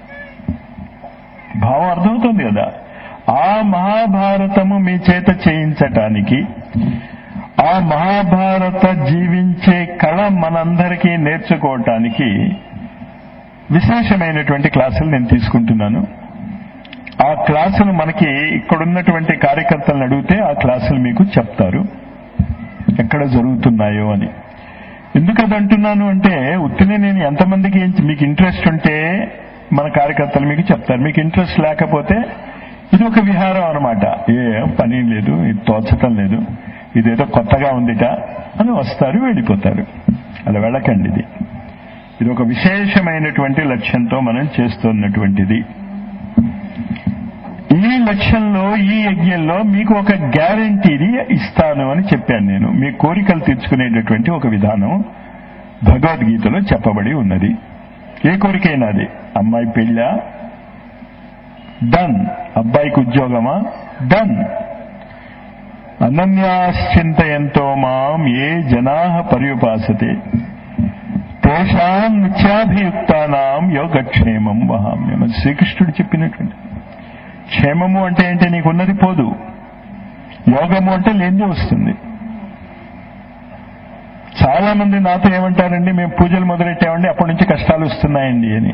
భావం అర్థమవుతుంది కదా ఆ మహాభారతము మీ చేత చేయించటానికి ఆ మహాభారత జీవించే కళ మనందరికీ నేర్చుకోవటానికి విశేషమైనటువంటి క్లాసులు నేను తీసుకుంటున్నాను ఆ క్లాసులు మనకి ఇక్కడున్నటువంటి కార్యకర్తలను అడిగితే ఆ క్లాసులు మీకు చెప్తారు ఎక్కడ జరుగుతున్నాయో అని ఎందుకు అది అంటున్నాను అంటే ఉత్తినే నేను ఎంతమందికి ఏం- మీకు ఇంట్రెస్ట్ ఉంటే మన కార్యకర్తలు మీకు చెప్తారు మీకు ఇంట్రెస్ట్ లేకపోతే ఇది ఒక విహారం అనమాట ఏ పని లేదు ఇది తోచటం లేదు ఇదేదో కొత్తగా ఉందిట అని వస్తారు వెళ్ళిపోతారు అలా వెళ్ళకండి ఇది ఇది ఒక విశేషమైనటువంటి లక్ష్యంతో మనం చేస్తున్నటువంటిది ఈ లక్ష్యంలో ఈ యజ్ఞంలో మీకు ఒక గ్యారంటీని ఇస్తాను అని చెప్పాను నేను మీ కోరికలు తీర్చుకునేటటువంటి ఒక విధానం భగవద్గీతలో చెప్పబడి ఉన్నది ఏ కోరికైనా అది అమ్మాయి పెళ్ళ డన్ అబ్బాయికి ఉద్యోగమా డన్ అనన్యాశ్చింతయంతో మాం ఏ జనా పర్యుపాసతే తేషాం నిత్యాభియుక్తానాం యోగక్షేమం వహామ్యం అది శ్రీకృష్ణుడు చెప్పినటువంటి క్షేమము అంటే ఏంటి నీకున్నది పోదు యోగము అంటే లేనిది వస్తుంది చాలా మంది నాతో ఏమంటారండి మేము పూజలు మొదలెట్టామండి అప్పటి నుంచి కష్టాలు వస్తున్నాయండి అని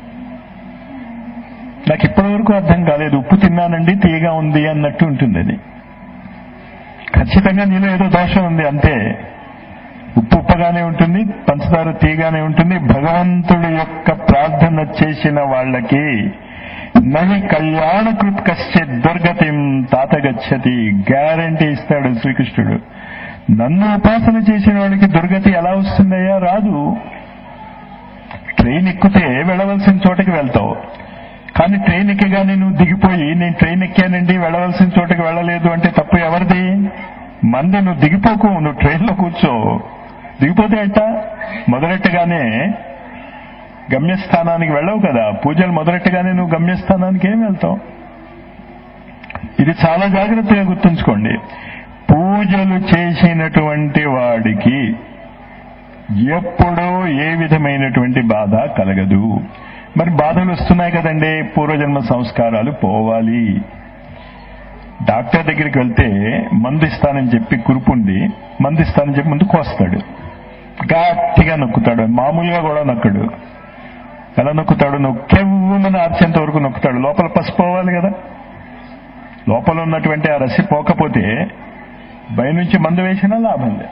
నాకు ఇప్పటి వరకు అర్థం కాలేదు ఉప్పు తిన్నానండి తీయగా ఉంది అన్నట్టు ఉంటుంది అది ఖచ్చితంగా నీలో ఏదో దోషం ఉంది అంతే ఉప్పు ఉప్పగానే ఉంటుంది పంచదార తీయగానే ఉంటుంది భగవంతుడి యొక్క ప్రార్థన చేసిన వాళ్ళకి నహి కళ్యాణకృత్ కశ్చిత్ దుర్గతిం తాతగచ్చతి గ్యారంటీ ఇస్తాడు శ్రీకృష్ణుడు నన్ను ఉపాసన చేసిన వాడికి దుర్గతి ఎలా వస్తుందయ్యా రాదు ట్రైన్ ఎక్కితే వెళ్ళవలసిన చోటకి వెళ్తావు కానీ ట్రైన్ ఎక్కగానే నువ్వు దిగిపోయి నేను ట్రైన్ ఎక్కానండి వెళ్ళవలసిన చోటకి వెళ్ళలేదు అంటే తప్పు ఎవరిది మంది నువ్వు దిగిపోకు నువ్వు ట్రైన్లో కూర్చో దిగిపోతే ఎట్ట మొదలెట్టగానే గమ్యస్థానానికి వెళ్ళవు కదా పూజలు మొదలెట్టగానే నువ్వు గమ్యస్థానానికి ఏం వెళ్తావు ఇది చాలా జాగ్రత్తగా గుర్తుంచుకోండి పూజలు చేసినటువంటి వాడికి ఎప్పుడూ ఏ విధమైనటువంటి బాధ కలగదు మరి బాధలు వస్తున్నాయి కదండి పూర్వజన్మ సంస్కారాలు పోవాలి డాక్టర్ దగ్గరికి వెళ్తే మందు ఇస్తానని చెప్పి కురుపుండి మందు ఇస్తానని చెప్పి ముందు కోస్తాడు గట్టిగా నొక్కుతాడు మామూలుగా కూడా నొక్కడు ఎలా నొక్కుతాడు నువ్వు కెవ్వుమని ఆర్చేంత వరకు నొక్కుతాడు లోపల పసుపు పోవాలి కదా లోపల ఉన్నటువంటి ఆ రసి పోకపోతే పైనుంచి మందు వేసినా లాభం లేదు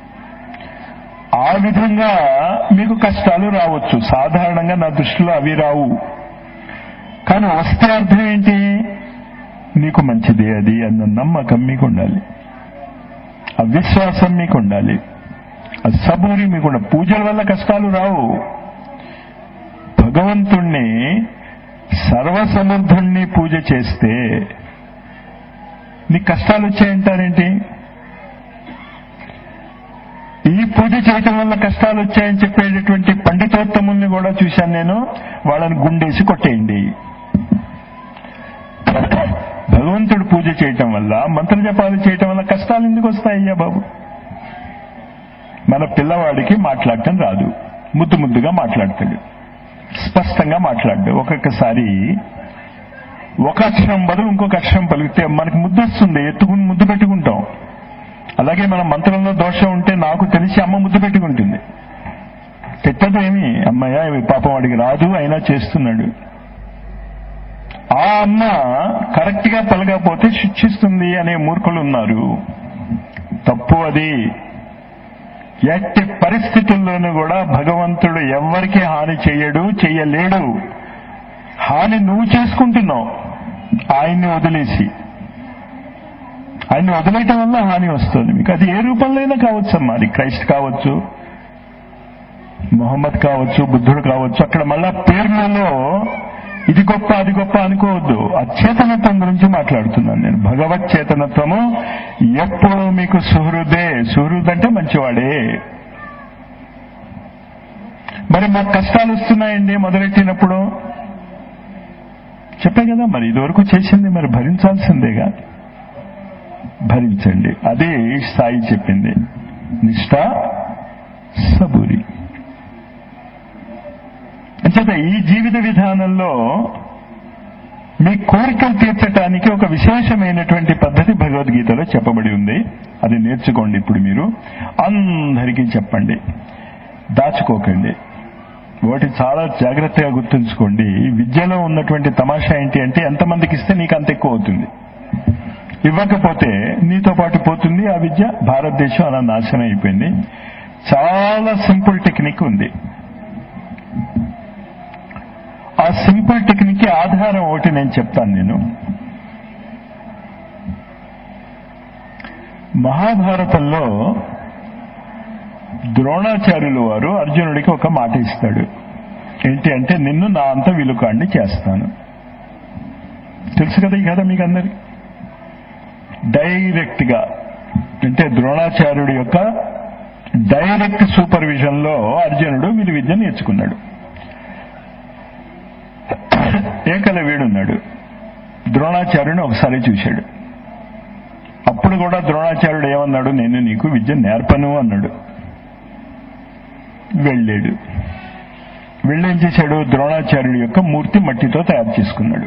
ఆ విధంగా మీకు కష్టాలు రావచ్చు సాధారణంగా నా దృష్టిలో అవి రావు కానీ వస్తే అర్థం ఏంటి నీకు మంచిదే అది అన్న నమ్మకం మీకు ఉండాలి ఆ విశ్వాసం మీకు ఉండాలి ఆ సబూరి మీకు ఉండాలి పూజల వల్ల కష్టాలు రావు భగవంతుణ్ణి సర్వసమర్థుణ్ణి పూజ చేస్తే నీకు కష్టాలు వచ్చాయంటారేంటి ఈ పూజ చేయటం వల్ల కష్టాలు వచ్చాయని చెప్పేటటువంటి పండితోత్తముల్ని కూడా చూశాను నేను వాళ్ళని గుండేసి కొట్టేయండి భగవంతుడు పూజ చేయటం వల్ల మంత్ర జపాలు చేయటం వల్ల కష్టాలు ఎందుకు వస్తాయ్యా బాబు మన పిల్లవాడికి మాట్లాడటం రాదు ముద్దు ముద్దుగా మాట్లాడతాడు స్పష్టంగా మాట్లాడు ఒక్కొక్కసారి ఒక అక్షరం బదులు ఇంకొక అక్షరం పలికితే మనకు ముద్దు వస్తుంది ఎత్తుకుని ముద్దు పెట్టుకుంటాం అలాగే మన మంత్రంలో దోషం ఉంటే నాకు తెలిసి అమ్మ ముద్దు పెట్టుకుంటుంది తిట్టదు ఏమి అమ్మయ్య ఇవి పాపం వాడికి రాదు అయినా చేస్తున్నాడు ఆ అమ్మ కరెక్ట్ గా పలకపోతే శిక్షిస్తుంది అనే మూర్ఖులు ఉన్నారు తప్పు అది ఎట్టి పరిస్థితుల్లోనూ కూడా భగవంతుడు ఎవ్వరికి హాని చెయ్యడు చెయ్యలేడు హాని నువ్వు చేసుకుంటున్నావు ఆయన్ని వదిలేసి ఆయన్ని వదిలేయటం వల్ల హాని వస్తుంది మీకు అది ఏ రూపంలో అయినా కావచ్చు అమ్మా అది క్రైస్ట్ కావచ్చు మొహమ్మద్ కావచ్చు బుద్ధుడు కావచ్చు అక్కడ మళ్ళా పేర్లలో ఇది గొప్ప అది గొప్ప అనుకోవద్దు అచేతనత్వం గురించి మాట్లాడుతున్నాను నేను భగవత్ చేతనత్వము ఎప్పుడు మీకు సుహృదే సుహృద్ అంటే మంచివాడే మరి మాకు కష్టాలు వస్తున్నాయండి మొదలెట్టినప్పుడు చెప్పే కదా మరి ఇదివరకు చేసింది మరి భరించాల్సిందేగా భరించండి అదే సాయి చెప్పింది నిష్ఠ సబూరి అంచేత ఈ జీవిత విధానంలో మీ కోరికలు తీర్చటానికి ఒక విశేషమైనటువంటి పద్ధతి భగవద్గీతలో చెప్పబడి ఉంది అది నేర్చుకోండి ఇప్పుడు మీరు అందరికీ చెప్పండి దాచుకోకండి ఒకటి చాలా జాగ్రత్తగా గుర్తుంచుకోండి విద్యలో ఉన్నటువంటి తమాషా ఏంటి అంటే ఎంతమందికి ఇస్తే నీకు అంత ఎక్కువ అవుతుంది ఇవ్వకపోతే నీతో పాటు పోతుంది ఆ విద్య భారతదేశం అలా నాశనం అయిపోయింది చాలా సింపుల్ టెక్నిక్ ఉంది ఆ సింపుల్ టెక్నిక్ ఆధారం ఒకటి నేను చెప్తాను నేను మహాభారతంలో ద్రోణాచార్యులు వారు అర్జునుడికి ఒక మాట ఇస్తాడు ఏంటి అంటే నిన్ను నా అంత విలుకాండి చేస్తాను తెలుసు కదా ఈ కథ మీకు అందరికి డైరెక్ట్ గా అంటే ద్రోణాచార్యుడి యొక్క డైరెక్ట్ సూపర్విజన్ లో అర్జునుడు విలు విద్య నేర్చుకున్నాడు ఏకలవ్యుడున్నాడు ద్రోణాచార్యుని ఒకసారి చూశాడు అప్పుడు కూడా ద్రోణాచార్యుడు ఏమన్నాడు నేను నీకు విద్య నేర్పను అన్నాడు వెళ్ళాడు వెళ్ళేం చేశాడు ద్రోణాచార్యుడి యొక్క మూర్తి మట్టితో తయారు చేసుకున్నాడు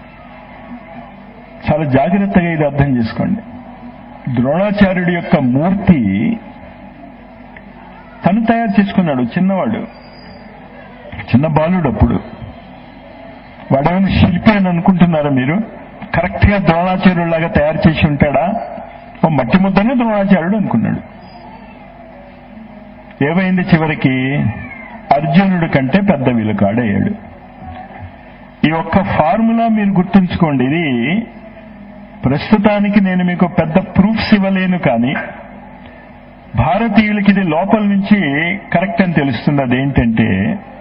చాలా జాగ్రత్తగా ఇది అర్థం చేసుకోండి ద్రోణాచార్యుడి యొక్క మూర్తి తను తయారు చేసుకున్నాడు చిన్నవాడు చిన్న బాలుడు అప్పుడు వాడేమైనా శిల్పి అని అనుకుంటున్నారా మీరు కరెక్ట్ గా ద్రోణాచార్యుడిలాగా తయారు చేసి ఉంటాడా ఓ మట్టి ముద్దనే ద్రోణాచార్యుడు అనుకున్నాడు ఏమైంది చివరికి అర్జునుడి కంటే పెద్ద విలుకాడయ్యాడు ఈ ఒక్క ఫార్ములా మీరు గుర్తుంచుకోండి ఇది ప్రస్తుతానికి నేను మీకు పెద్ద ప్రూఫ్స్ ఇవ్వలేను కానీ భారతీయులకి ఇది లోపల నుంచి కరెక్ట్ అని తెలుస్తుంది అదేంటంటే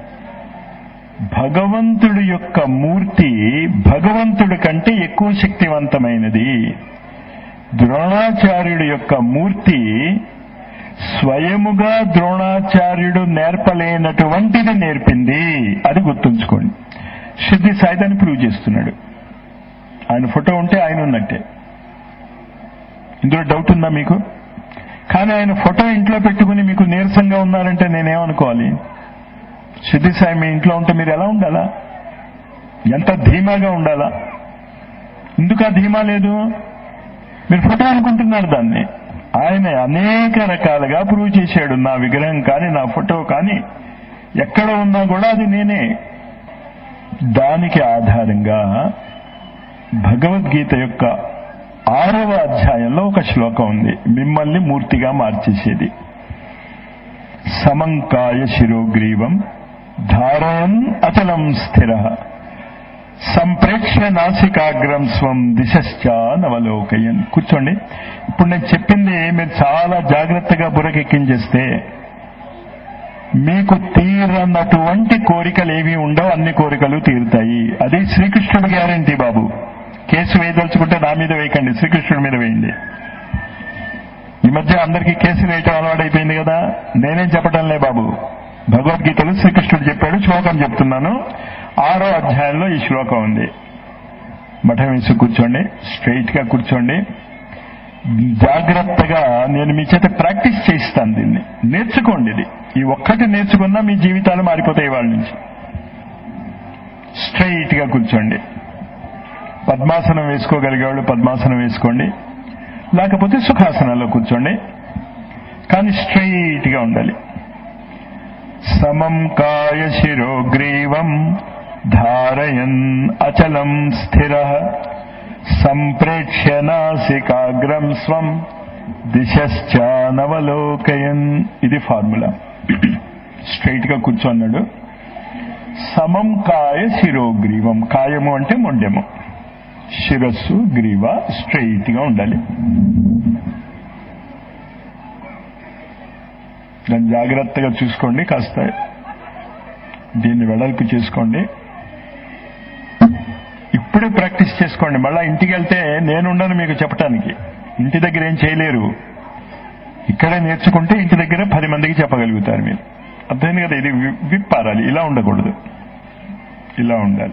భగవంతుడి యొక్క మూర్తి భగవంతుడి కంటే ఎక్కువ శక్తివంతమైనది ద్రోణాచార్యుడి యొక్క మూర్తి స్వయముగా ద్రోణాచార్యుడు నేర్పలేనటువంటిది నేర్పింది అది గుర్తుంచుకోండి సిద్ధి సాయిదాన్ని ప్రూవ్ చేస్తున్నాడు ఆయన ఫోటో ఉంటే ఆయన ఉన్నట్టే ఇందులో డౌట్ ఉందా మీకు కానీ ఆయన ఫోటో ఇంట్లో పెట్టుకుని మీకు నీరసంగా ఉన్నారంటే నేనేమనుకోవాలి సిద్ధి సాయి మీ ఇంట్లో ఉంటే మీరు ఎలా ఉండాలా ఎంత ధీమాగా ఉండాలా ఎందుకు ఆ ధీమా లేదు మీరు ఫోటో అనుకుంటున్నారు దాన్ని ఆయన అనేక రకాలుగా ప్రూవ్ చేశాడు నా విగ్రహం కానీ నా ఫోటో కానీ ఎక్కడ ఉన్నా కూడా అది నేనే దానికి ఆధారంగా భగవద్గీత యొక్క ఆరవ అధ్యాయంలో ఒక శ్లోకం ఉంది మిమ్మల్ని మూర్తిగా మార్చేసేది సమంకాయ శిరోగ్రీవం ధారయన్ అచలం స్థిర సంప్రేక్ష నాసికాగ్రం స్వం దిశశ్చ నవలోకయన్ కూర్చోండి ఇప్పుడు నేను చెప్పింది మీరు చాలా జాగ్రత్తగా బురకెక్కించేస్తే మీకు తీరనటువంటి కోరికలు ఏవి ఉండవు అన్ని కోరికలు తీరుతాయి అది శ్రీకృష్ణుడు గ్యారంటీ బాబు కేసు వేయదలుచుకుంటే నా మీద వేయకండి శ్రీకృష్ణుడి మీద వేయండి ఈ మధ్య అందరికీ కేసు వేయటం అలవాటైపోయింది కదా నేనేం చెప్పటంలే బాబు భగవద్గీతలో శ్రీకృష్ణుడు చెప్పాడు శ్లోకం చెప్తున్నాను ఆరో అధ్యాయంలో ఈ శ్లోకం ఉంది మఠం వేసి కూర్చోండి స్ట్రైట్ గా కూర్చోండి జాగ్రత్తగా నేను మీ చేత ప్రాక్టీస్ చేయిస్తాను దీన్ని నేర్చుకోండి ఇది ఈ ఒక్కటి నేర్చుకున్నా మీ జీవితాలు మారిపోతాయి వాళ్ళ నుంచి స్ట్రైట్ గా కూర్చోండి పద్మాసనం వేసుకోగలిగేవాళ్ళు పద్మాసనం వేసుకోండి లేకపోతే సుఖాసనంలో కూర్చోండి కానీ స్ట్రైట్ గా ఉండాలి సమం కాయ శిరోగ్రీవం ధారయన్ అచలం స్థిర సంప్రేక్ష్య నాసికాగ్రం స్వం దిశశ్చానవలోకయన్ ఇది ఫార్ములా స్ట్రైట్ గా కూర్చోన్నాడు సమం కాయ శిరోగ్రీవం కాయము అంటే మొండెము శిరస్సు గ్రీవ స్ట్రైట్ గా ఉండాలి దాన్ని జాగ్రత్తగా చూసుకోండి కాస్త దీన్ని వెడల్పు చేసుకోండి ఇప్పుడే ప్రాక్టీస్ చేసుకోండి మళ్ళా ఇంటికి వెళ్తే నేనుండను మీకు చెప్పటానికి ఇంటి దగ్గర ఏం చేయలేరు ఇక్కడే నేర్చుకుంటే ఇంటి దగ్గర పది మందికి చెప్పగలుగుతారు మీరు అర్థమైంది కదా ఇది వి- విప్పారాలి ఇలా ఉండకూడదు ఇలా ఉండాలి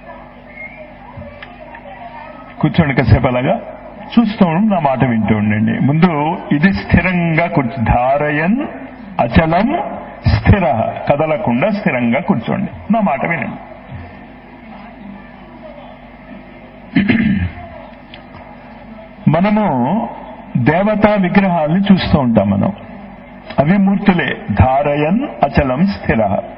కూర్చోండి కాసేపు అలాగా చూస్తూ ఉండి నా మాట వింటూ ఉండండి ముందు ఇది స్థిరంగా కూర్చో ధారయన్ అచలం స్థిర కదలకుండా స్థిరంగా కూర్చోండి నా మాట వినండి మనము దేవతా విగ్రహాల్ని చూస్తూ ఉంటాం మనం అవి మూర్తులే ధారయన్ అచలం స్థిర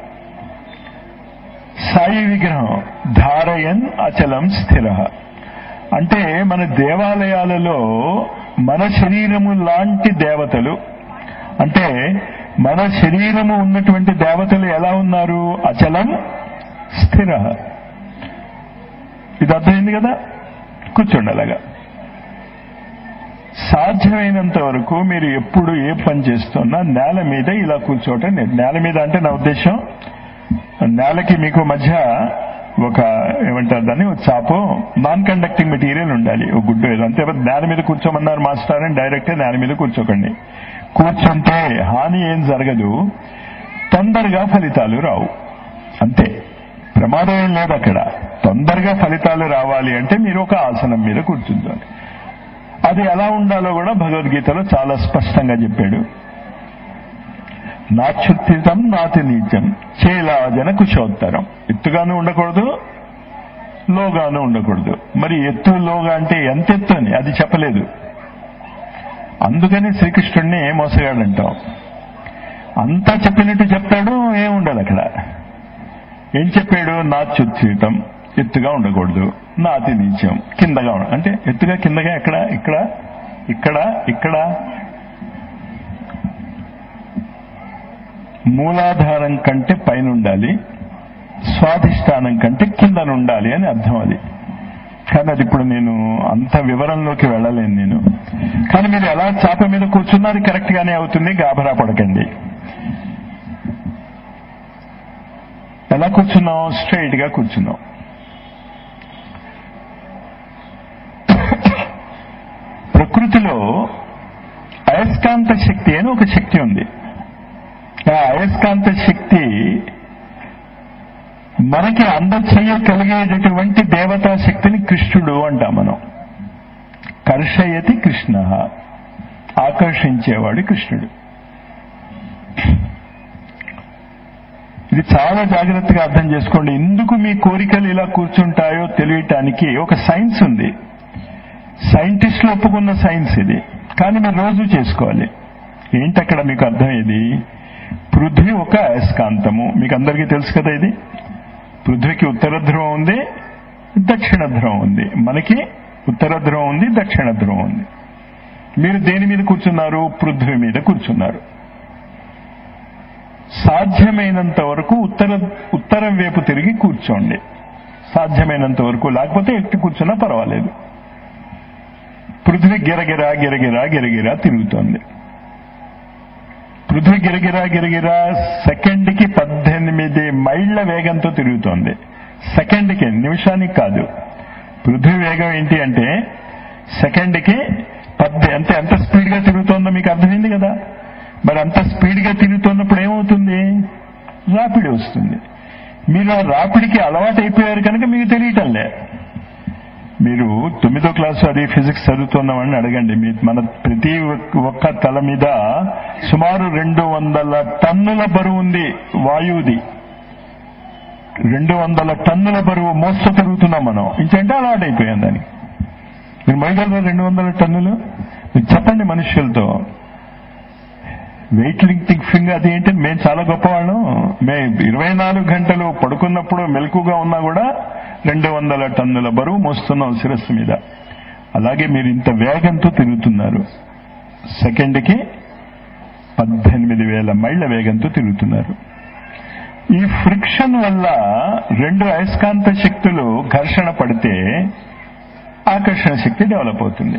సాయి విగ్రహం ధారయన్ అచలం స్థిర అంటే మన దేవాలయాలలో మన శరీరము లాంటి దేవతలు అంటే మన శరీరము ఉన్నటువంటి దేవతలు ఎలా ఉన్నారు అచలం స్థిర ఇది అర్థమైంది కదా కూర్చోండి అలాగా సాధ్యమైనంత వరకు మీరు ఎప్పుడు ఏ పని చేస్తున్నా నేల మీద ఇలా కూర్చోవటం లేదు. నేల మీద అంటే నా ఉద్దేశం నేలకి మీకు మధ్య ఒక ఏమంటారు దాన్ని ఒక చాపో నాన్ కండక్టింగ్ మెటీరియల్ ఉండాలి ఒక గుడ్డు ఏదో అంతే నేల మీద కూర్చోమన్నారు మాస్టర్ అని డైరెక్ట్ నేల మీద కూర్చోకండి కూర్చుంటే హాని ఏం జరగదు తొందరగా ఫలితాలు రావు అంతే ప్రమాదం ఏం లేదు అక్కడ తొందరగా ఫలితాలు రావాలి అంటే మీరు ఒక ఆసనం మీద కూర్చుంటారు అది ఎలా ఉండాలో కూడా భగవద్గీతలో చాలా స్పష్టంగా చెప్పాడు నాచ్యుత్తితం నాతి నీచం చేలాజన కుశోత్తరం ఎత్తుగాను ఉండకూడదు లోగాను ఉండకూడదు మరి ఎత్తు లోగా అంటే ఎంత ఎత్తు అని అది చెప్పలేదు అందుకని శ్రీకృష్ణుడిని మోసగాడంటాం అంతా చెప్పినట్టు చెప్తాడు ఏముండదు అక్కడ ఏం చెప్పాడు నాచ్యుత్తితం ఎత్తుగా ఉండకూడదు నాతి నీచం కిందగా ఉండ అంటే ఎత్తుగా కిందగా ఎక్కడ ఇక్కడ ఇక్కడ ఇక్కడ మూలాధారం కంటే పైన ఉండాలి స్వాధిష్టానం కంటే కింద ఉండాలి అని అర్థం అది కానీ అది ఇప్పుడు నేను అంత వివరంలోకి వెళ్ళలేను నేను కానీ మీరు ఎలా చాప మీద కూర్చున్నారు కరెక్ట్ గానే అవుతుంది గాభరా పడకండి ఎలా కూర్చున్నాం స్ట్రైట్ గా కూర్చున్నాం ప్రకృతిలో అయస్కాంత శక్తి అని ఒక శక్తి ఉంది ఆ అయస్కాంత శక్తి మనకి అందచేయగలిగేటటువంటి దేవతా శక్తిని కృష్ణుడు అంటాం మనం కర్షయతి కృష్ణ ఆకర్షించేవాడు కృష్ణుడు ఇది చాలా జాగ్రత్తగా అర్థం చేసుకోండి ఎందుకు మీ కోరికలు ఇలా కూర్చుంటాయో తెలియటానికి ఒక సైన్స్ ఉంది సైంటిస్టులు ఒప్పుకున్న సైన్స్ ఇది కానీ మీరు రోజు చేసుకోవాలి ఏంటి అక్కడ మీకు అర్థమయ్యేది పృథ్వీ ఒక అయస్కాంతము మీకు అందరికీ తెలుసు కదా ఇది పృథ్వీకి ఉత్తర ధ్రువం ఉంది దక్షిణ ధ్రువం ఉంది మనకి ఉత్తర ధ్రువం ఉంది దక్షిణ ధ్రువం ఉంది మీరు దేని మీద కూర్చున్నారు పృథ్వీ మీద కూర్చున్నారు సాధ్యమైనంత వరకు ఉత్తర ఉత్తరం వైపు తిరిగి కూర్చోండి సాధ్యమైనంత వరకు లేకపోతే ఎట్టి కూర్చున్నా పర్వాలేదు పృథ్వీ గిరగిరా గిరగిరా గిరగిరా తిరుగుతోంది పృథ్వీ గిరగిరా గిరగిరా సెకండ్కి పద్దెనిమిది మైళ్ల వేగంతో తిరుగుతోంది సెకండ్కి నిమిషానికి కాదు పృథ్వీ వేగం ఏంటి అంటే సెకండ్కి పద్దె అంటే ఎంత స్పీడ్ గా తిరుగుతోందో మీకు అర్థమైంది కదా మరి అంత స్పీడ్ గా తిరుగుతున్నప్పుడు ఏమవుతుంది రాపిడి వస్తుంది మీరు ఆ రాపిడికి అలవాటు అయిపోయారు కనుక మీకు తెలియటంలే మీరు తొమ్మిదో క్లాసు అది ఫిజిక్స్ చదువుతున్నామని అడగండి మీ మన ప్రతి ఒక్క తల మీద సుమారు రెండు వందల టన్నుల బరువు ఉంది వాయువుది రెండు వందల టన్నుల బరువు మోస్తూ తిరుగుతున్నాం మనం ఇంకంటే అలవాటు అయిపోయాం దానికి మీరు మొయ్యగలరా రెండు వందల టన్నులు మీరు చెప్పండి మనుషులతో వెయిట్ లిఫ్టింగ్ ఫింగర్ అది ఏంటి మేము చాలా గొప్పవాళ్ళం మేము ఇరవై నాలుగు గంటలు పడుకున్నప్పుడు మెలకుగా ఉన్నా కూడా రెండు వందల టన్నుల బరువు మోస్తున్నాం శిరస్సు మీద అలాగే మీరు ఇంత వేగంతో తిరుగుతున్నారు సెకండ్కి పద్దెనిమిది వేల మైళ్ళ వేగంతో తిరుగుతున్నారు ఈ ఫ్రిక్షన్ వల్ల రెండు అయస్కాంత శక్తులు ఘర్షణ పడితే ఆకర్షణ శక్తి డెవలప్ అవుతుంది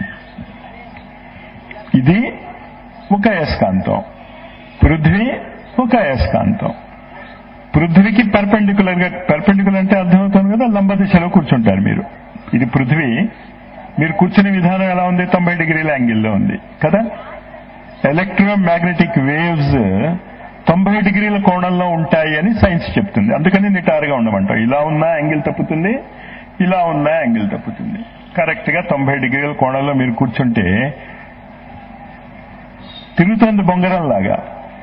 ఇది ఒక అయస్కాంతం పృథ్వీ ఒక అయస్కాంతం పృథ్వీకి పర్పెండికులర్ గా పర్పెండికులర్ అంటే అర్థమవుతుంది కదా లంబ దిశలో కూర్చుంటారు మీరు ఇది పృథ్వీ మీరు కూర్చునే విధానం ఎలా ఉంది తొంభై డిగ్రీల యాంగిల్లో ఉంది కదా ఎలక్ట్రోమాగ్నెటిక్ వేవ్స్ తొంభై డిగ్రీల కోణంలో ఉంటాయి అని సైన్స్ చెప్తుంది అందుకని నిటారుగా ఉండమంటాం ఇలా ఉన్న యాంగిల్ తప్పుతుంది ఇలా ఉన్న యాంగిల్ తప్పుతుంది కరెక్ట్ గా తొంభై డిగ్రీల కోణంలో మీరు కూర్చుంటే తిరుగుతోంది బొంగరం లాగా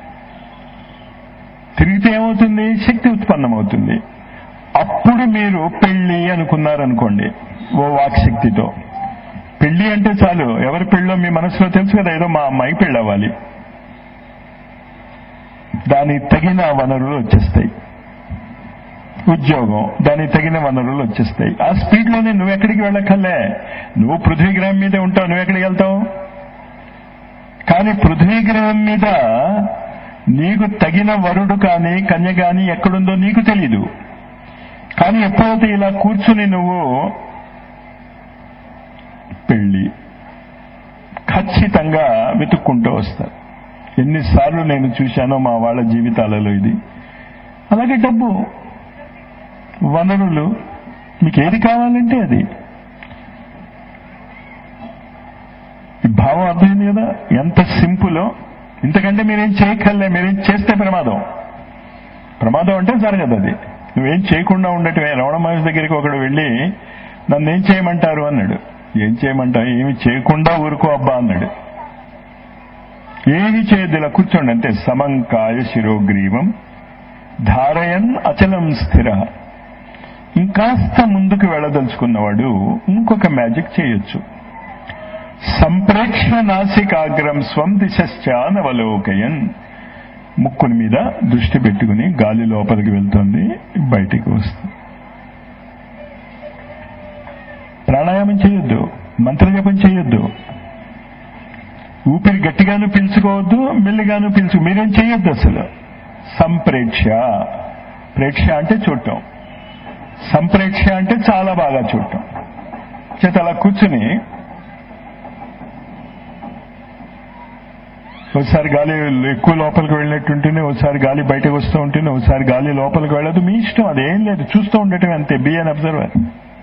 తిరిగితే ఏమవుతుంది శక్తి ఉత్పన్నమవుతుంది అప్పుడు మీరు పెళ్లి అనుకున్నారనుకోండి ఓ వాక్శక్తితో పెళ్లి అంటే చాలు ఎవరి పెళ్ళో మీ మనసులో తెలుసు కదా ఏదో మా అమ్మాయికి పెళ్ళి అవ్వాలి దానికి తగిన వనరులు వచ్చేస్తాయి ఉద్యోగం దానికి తగిన వనరులు వచ్చేస్తాయి ఆ స్పీడ్ లోనే నువ్వు ఎక్కడికి వెళ్ళక్కర్లే నువ్వు పృథ్వీ గ్రహం మీదే ఉంటావు నువ్వు ఎక్కడికి వెళ్తావు కానీ పృథ్వీ గ్రహం మీద నీకు తగిన వరుడు కానీ కన్య కానీ ఎక్కడుందో నీకు తెలీదు కానీ ఎప్పుడైతే ఇలా కూర్చుని నువ్వు పెళ్లి ఖచ్చితంగా వెతుక్కుంటూ వస్తారు ఎన్నిసార్లు నేను చూశానో మా వాళ్ళ జీవితాలలో ఇది అలాగే డబ్బు వనరులు మీకు ఏది కావాలంటే అది ఈ భావం అర్థమైంది కదా ఎంత సింపుల్ ఇంతకంటే మీరేం చేయక్కర్లే మీరేం చేస్తే ప్రమాదం ప్రమాదం అంటే జరగదు అది నువ్వేం చేయకుండా ఉండటమే రమణ మహర్షి దగ్గరికి ఒకడు వెళ్ళి నన్ను ఏం చేయమంటారు అన్నాడు ఏం చేయమంటావు ఏమి చేయకుండా ఊరుకో అబ్బా అన్నాడు ఏమి చేయొద్దు ఇలా కూర్చోండి అంతే సమంకాయ శిరోగ్రీవం ధారయన్ అచలం స్థిర ఇంకాస్త ముందుకు వెళ్ళదలుచుకున్నవాడు ఇంకొక మ్యాజిక్ చేయొచ్చు సంప్రేక్ష నాసికాగ్రం స్వం దిశానవలోకయన్ ముక్కుని మీద దృష్టి పెట్టుకుని గాలి లోపలికి వెళ్తుంది బయటికి వస్తుంది ప్రాణాయామం చేయొద్దు మంత్రజపం చేయొద్దు ఊపిరి గట్టిగాను పీల్చుకోవద్దు మెల్లిగాను పీల్చు మీరేం చేయొద్దు అసలు సంప్రేక్ష ప్రేక్ష అంటే చూడటం సంప్రేక్ష అంటే చాలా బాగా చూడటం చేత అలా కూర్చుని ఒకసారి గాలి ఎక్కువ లోపలికి వెళ్ళినట్టుంటేనే ఒకసారి గాలి బయటకు వస్తూ ఉంటేనే ఒకసారి గాలి లోపలికి వెళ్ళదు మీ ఇష్టం అదేం లేదు చూస్తూ ఉండటం అంతే బి అన్ అబ్జర్వర్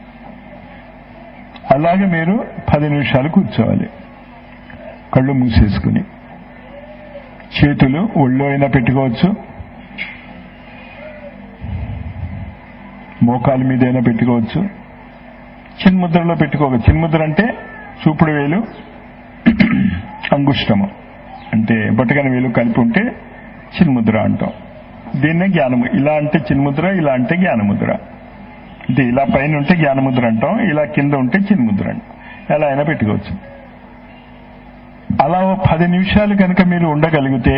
అలాగే మీరు పది నిమిషాలు కూర్చోవాలి కళ్ళు మూసేసుకుని చేతులు ఒళ్ళో అయినా పెట్టుకోవచ్చు మోకాలు మీద అయినా పెట్టుకోవచ్చు చిన్ముద్రలో పెట్టుకోవచ్చు చిన్ముద్ర అంటే చూపుడు వేలు అంగుష్టము అంటే బొట్టకని వేలు కలిపి ఉంటే చిన్ముద్ర అంటాం దీన్నే జ్ఞానము ఇలా అంటే చిన్ముద్ర ఇలా అంటే జ్ఞానముద్ర అంటే ఇలా పైన ఉంటే జ్ఞానముద్ర అంటాం ఇలా కింద ఉంటే చిన్ముద్ర అంటాం ఎలా అయినా పెట్టుకోవచ్చు అలా ఓ పది నిమిషాలు కనుక మీరు ఉండగలిగితే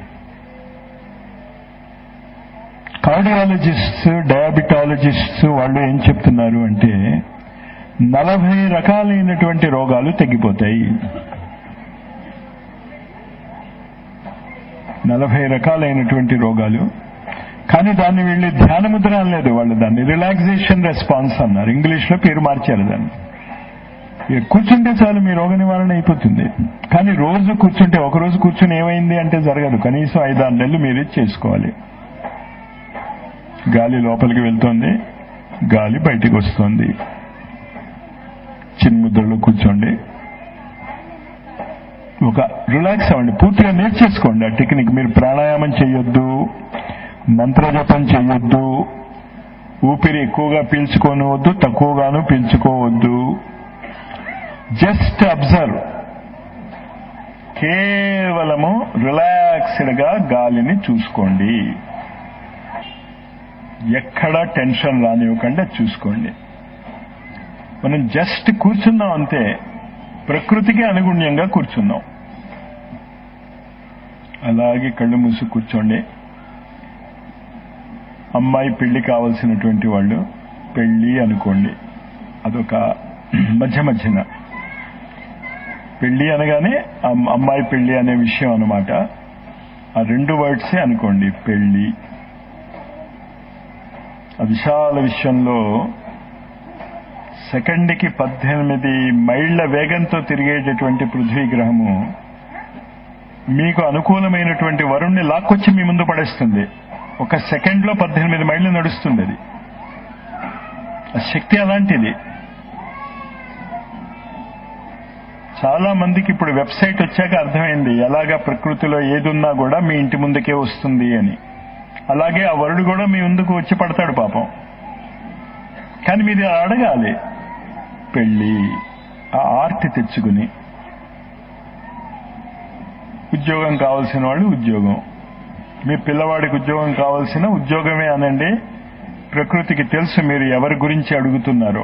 కార్డియాలజిస్ట్స్ డయాబెటాలజిస్ట్స్ వాళ్ళు ఏం చెప్తున్నారు అంటే నలభై రకాలైనటువంటి రోగాలు తగ్గిపోతాయి నలభై రకాలైనటువంటి రోగాలు కానీ దాన్ని వీళ్ళు ధ్యానముద్ర అనలేదు వాళ్ళు దాన్ని రిలాక్సేషన్ రెస్పాన్స్ అన్నారు ఇంగ్లీష్ లో పేరు మార్చారు దాన్ని ఇక కూర్చుంటే చాలు మీ రోగ నివారణ అయిపోతుంది కానీ రోజు కూర్చుంటే ఒక రోజు కూర్చుని ఏమైంది అంటే జరగదు కనీసం ఐదారు నెలలు మీరు చేసుకోవాలి గాలి లోపలికి వెళ్తోంది గాలి బయటికి వస్తుంది చిన్ముద్రలో కూర్చోండి ఒక రిలాక్స్ అవ్వండి పూర్తిగా నేర్చేసుకోండి ఆ టెక్నిక్ మీరు ప్రాణాయామం చేయొద్దు మంత్రజపం చేయొద్దు ఊపిరి ఎక్కువగా పీల్చుకోనవద్దు తక్కువగాను పీల్చుకోవద్దు జస్ట్ అబ్జర్వ్ కేవలము రిలాక్స్డ్ గా గాలిని చూసుకోండి ఎక్కడా టెన్షన్ రానివ్వకుండా చూసుకోండి మనం జస్ట్ కూర్చున్నాం అంతే ప్రకృతికి అనుగుణ్యంగా కూర్చున్నాం అలాగే కళ్ళు మూసి కూర్చోండి అమ్మాయి పెళ్లి కావలసినటువంటి వాళ్ళు పెళ్లి అనుకోండి అదొక మధ్య మధ్యన పెళ్లి అనగానే అమ్- అమ్మాయి పెళ్లి అనే విషయం అనమాట ఆ రెండు వర్డ్సే అనుకోండి పెళ్లి ఆ విశాల విషయంలో సెకండ్కి పద్దెనిమిది మైళ్ల వేగంతో తిరిగేటటువంటి పృథ్వీ గ్రహము మీకు అనుకూలమైనటువంటి వరుణ్ణి లాక్కొచ్చి మీ ముందు పడేస్తుంది ఒక సెకండ్లో పద్దెనిమిది మైళ్ళు నడుస్తుంది అది ఆ శక్తి అలాంటిది చాలా మందికి ఇప్పుడు వెబ్సైట్ వచ్చాక అర్థమైంది ఎలాగా ప్రకృతిలో ఏదున్నా కూడా మీ ఇంటి ముందుకే వస్తుంది అని అలాగే ఆ వరుడు కూడా మీ ముందుకు వచ్చి పడతాడు పాపం కానీ మీరు అడగాలి పెళ్ళి ఆ ఆర్ట్ తెచ్చుకుని ఉద్యోగం కావాల్సిన వాళ్ళు ఉద్యోగం మీ పిల్లవాడికి ఉద్యోగం కావాల్సిన ఉద్యోగమే అనండి ప్రకృతికి తెలుసు మీరు ఎవరి గురించి అడుగుతున్నారో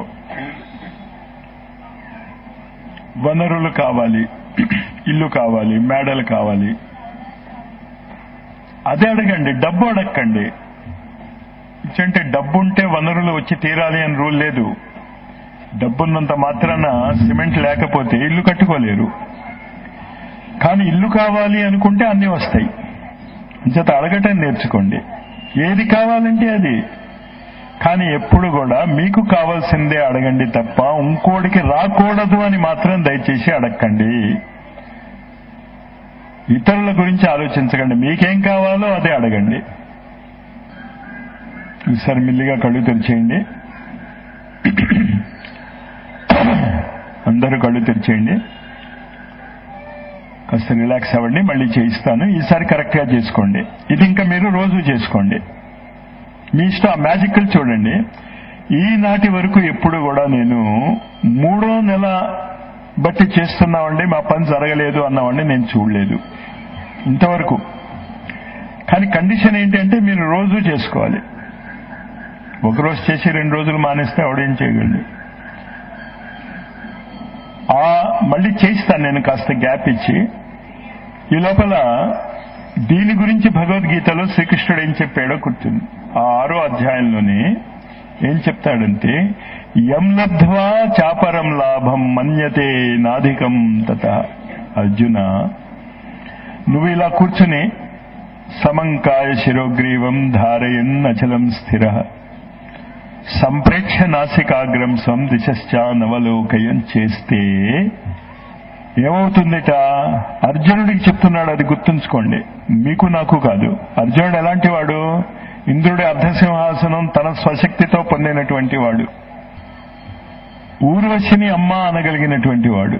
వనరులు కావాలి ఇల్లు కావాలి మేడలు కావాలి అదే అడగండి డబ్బు అడగండి అంటే డబ్బు ఉంటే వనరులు వచ్చి తీరాలి అని రూల్ లేదు డబ్బున్నంత మాత్రాన సిమెంట్ లేకపోతే ఇల్లు కట్టుకోలేరు కానీ ఇల్లు కావాలి అనుకుంటే అన్నీ వస్తాయి అంచేత అడగటం నేర్చుకోండి ఏది కావాలంటే అది కానీ ఎప్పుడు కూడా మీకు కావాల్సిందే అడగండి తప్ప ఇంకోటికి రాకూడదు అని మాత్రం దయచేసి అడగండి ఇతరుల గురించి ఆలోచించకండి మీకేం కావాలో అదే అడగండి ఈసారి మిల్లిగా కళ్ళు తెరిచేయండి అందరూ కళ్ళు తెరిచేయండి కాస్త రిలాక్స్ అవ్వండి మళ్ళీ చేయిస్తాను ఈసారి కరెక్ట్గా చేసుకోండి ఇది ఇంకా మీరు రోజు చేసుకోండి మీ ఇష్టం ఆ మ్యాజికల్ చూడండి ఈనాటి వరకు ఎప్పుడు కూడా నేను మూడో నెల బట్టి చేస్తున్నామండి మా పని జరగలేదు అన్నామండి నేను చూడలేదు ఇంతవరకు కానీ కండిషన్ ఏంటంటే మీరు రోజు చేసుకోవాలి ఒకరోజు చేసి రెండు రోజులు మానేస్తే ఆవిడేం చేయగలడు ఆ మళ్ళీ చేయిస్తాను నేను కాస్త గ్యాప్ ఇచ్చి ఈ లోపల దీని గురించి భగవద్గీతలో శ్రీకృష్ణుడు ఏం చెప్పాడో గుర్తుంది ఆ ఆరో అధ్యాయంలోనే ఏం చెప్తాడంటే యం లబ్ధ్వా చాపరం లాభం మన్యతే నాధికం తత అర్జున నువ్వు ఇలా కూర్చుని సమంకాయ శిరోగ్రీవం ధారయన్ అచలం స్థిర సంప్రేక్ష నాసికాగ్రం స్వం దిశశ్చా నవలోకయం చేస్తే ఏమవుతుందిట అర్జునుడికి చెప్తున్నాడు అది గుర్తుంచుకోండి మీకు నాకు కాదు అర్జునుడు ఎలాంటి వాడు ఇంద్రుడి అర్ధసింహాసనం తన స్వశక్తితో పొందినటువంటి వాడు ఊర్వశిని అమ్మ అనగలిగినటువంటి వాడు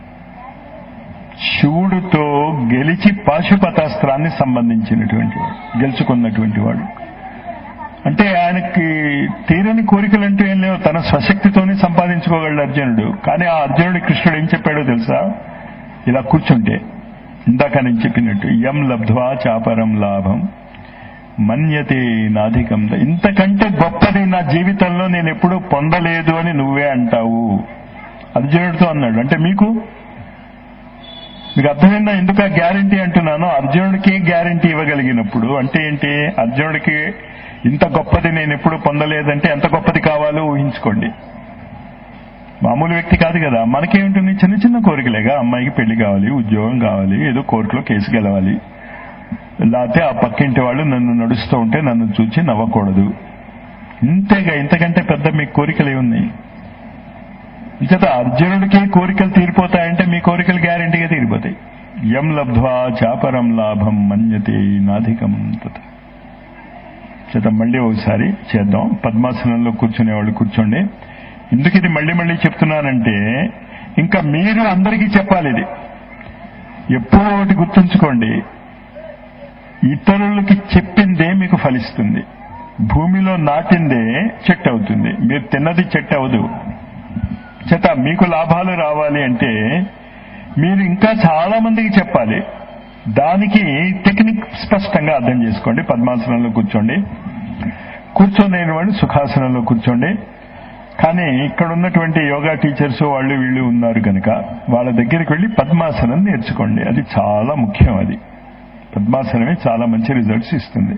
శివుడితో గెలిచి పాశుపతాస్త్రాన్ని సంబంధించినటువంటి వాడు గెలుచుకున్నటువంటి వాడు అంటే ఆయనకి తీరని కోరికలంటూ ఏం లేవు తన స్వశక్తితోనే సంపాదించుకోగలడు అర్జునుడు కానీ ఆ అర్జునుడి కృష్ణుడు ఏం చెప్పాడో తెలుసా ఇలా కూర్చుంటే ఇందాక నేను చెప్పినట్టు యం లబ్ధ్వా చాపరం లాభం మన్యతే నాధికం ఇంతకంటే గొప్పది నా జీవితంలో నేను ఎప్పుడూ పొందలేదు అని నువ్వే అంటావు అర్జునుడితో అన్నాడు అంటే మీకు మీకు అర్థమైందా ఎందుకు ఆ గ్యారంటీ అంటున్నాను అర్జునుడికి గ్యారంటీ ఇవ్వగలిగినప్పుడు అంటే ఏంటి అర్జునుడికి ఇంత గొప్పది నేను ఎప్పుడు పొందలేదంటే ఎంత గొప్పది కావాలో ఊహించుకోండి మామూలు వ్యక్తి కాదు కదా మనకేమింటుంది చిన్న చిన్న కోరికలేగా అమ్మాయికి పెళ్లి కావాలి ఉద్యోగం కావాలి ఏదో కోర్టులో కేసు గెలవాలి లేకపోతే ఆ పక్కింటి వాళ్ళు నన్ను నడుస్తూ ఉంటే నన్ను చూచి నవ్వకూడదు ఇంతేగా ఇంతకంటే పెద్ద మీ కోరికలు ఏమున్నాయి ఇంచేత అర్జునుడికి కోరికలు తీరిపోతాయంటే మీ కోరికలు గ్యారంటీగా తీరిపోతాయి యం లబ్ధ్వా చాపరం లాభం మన్యతే నాధికం తత చేత మళ్ళీ ఒకసారి చేద్దాం పద్మాసనంలో కూర్చునే వాళ్ళు కూర్చోండి ఎందుకు ఇది మళ్ళీ మళ్ళీ చెప్తున్నానంటే ఇంకా మీరు అందరికీ చెప్పాలి ఇది ఎప్పుడో ఒకటి గుర్తుంచుకోండి ఇతరులకి చెప్పిందే మీకు ఫలిస్తుంది భూమిలో నాటిందే చెట్టు అవుతుంది మీరు తిన్నది చెట్టు అవదు చేత మీకు లాభాలు రావాలి అంటే మీరు ఇంకా చాలా మందికి చెప్పాలి దానికి టెక్నిక్ స్పష్టంగా అర్థం చేసుకోండి పద్మాసనంలో కూర్చోండి కూర్చోలేని వాళ్ళు సుఖాసనంలో కూర్చోండి కానీ ఇక్కడ ఉన్నటువంటి యోగా టీచర్స్ వాళ్ళు వీళ్ళు ఉన్నారు కనుక వాళ్ళ దగ్గరికి వెళ్ళి పద్మాసనం నేర్చుకోండి అది చాలా ముఖ్యం అది పద్మాసనమే చాలా మంచి రిజల్ట్స్ ఇస్తుంది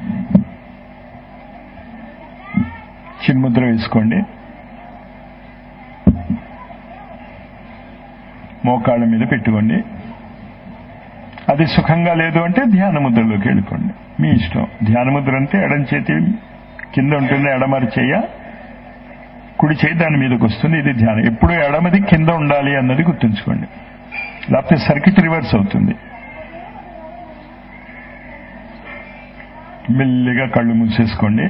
చిన్ముద్ర వేసుకోండి మోకాళ్ళ మీద పెట్టుకోండి అది సుఖంగా లేదు అంటే ధ్యాన ముద్రలోకి వెళ్ళిపోండి మీ ఇష్టం ధ్యాన ముద్ర అంటే ఎడం చేతి కింద ఉంటుంది ఎడమరి చెయ్య కుడి చేయి దాని మీదకి వస్తుంది ఇది ధ్యానం ఎప్పుడు ఎడమది కింద ఉండాలి అన్నది గుర్తుంచుకోండి లేకపోతే సర్కిట్ రివర్స్ అవుతుంది మెల్లిగా కళ్ళు మూసేసుకోండి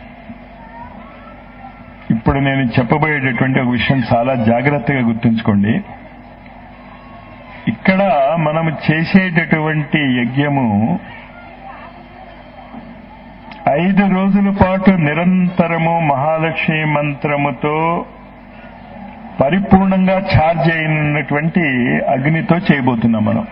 ఇప్పుడు నేను చెప్పబోయేటటువంటి ఒక విషయం చాలా జాగ్రత్తగా గుర్తుంచుకోండి ఇక్కడ మనం చేసేటటువంటి యజ్ఞము ఐదు రోజుల పాటు నిరంతరము మహాలక్ష్మి మంత్రముతో పరిపూర్ణంగా ఛార్జ్ అయినటువంటి అగ్నితో చేయబోతున్నాం మనం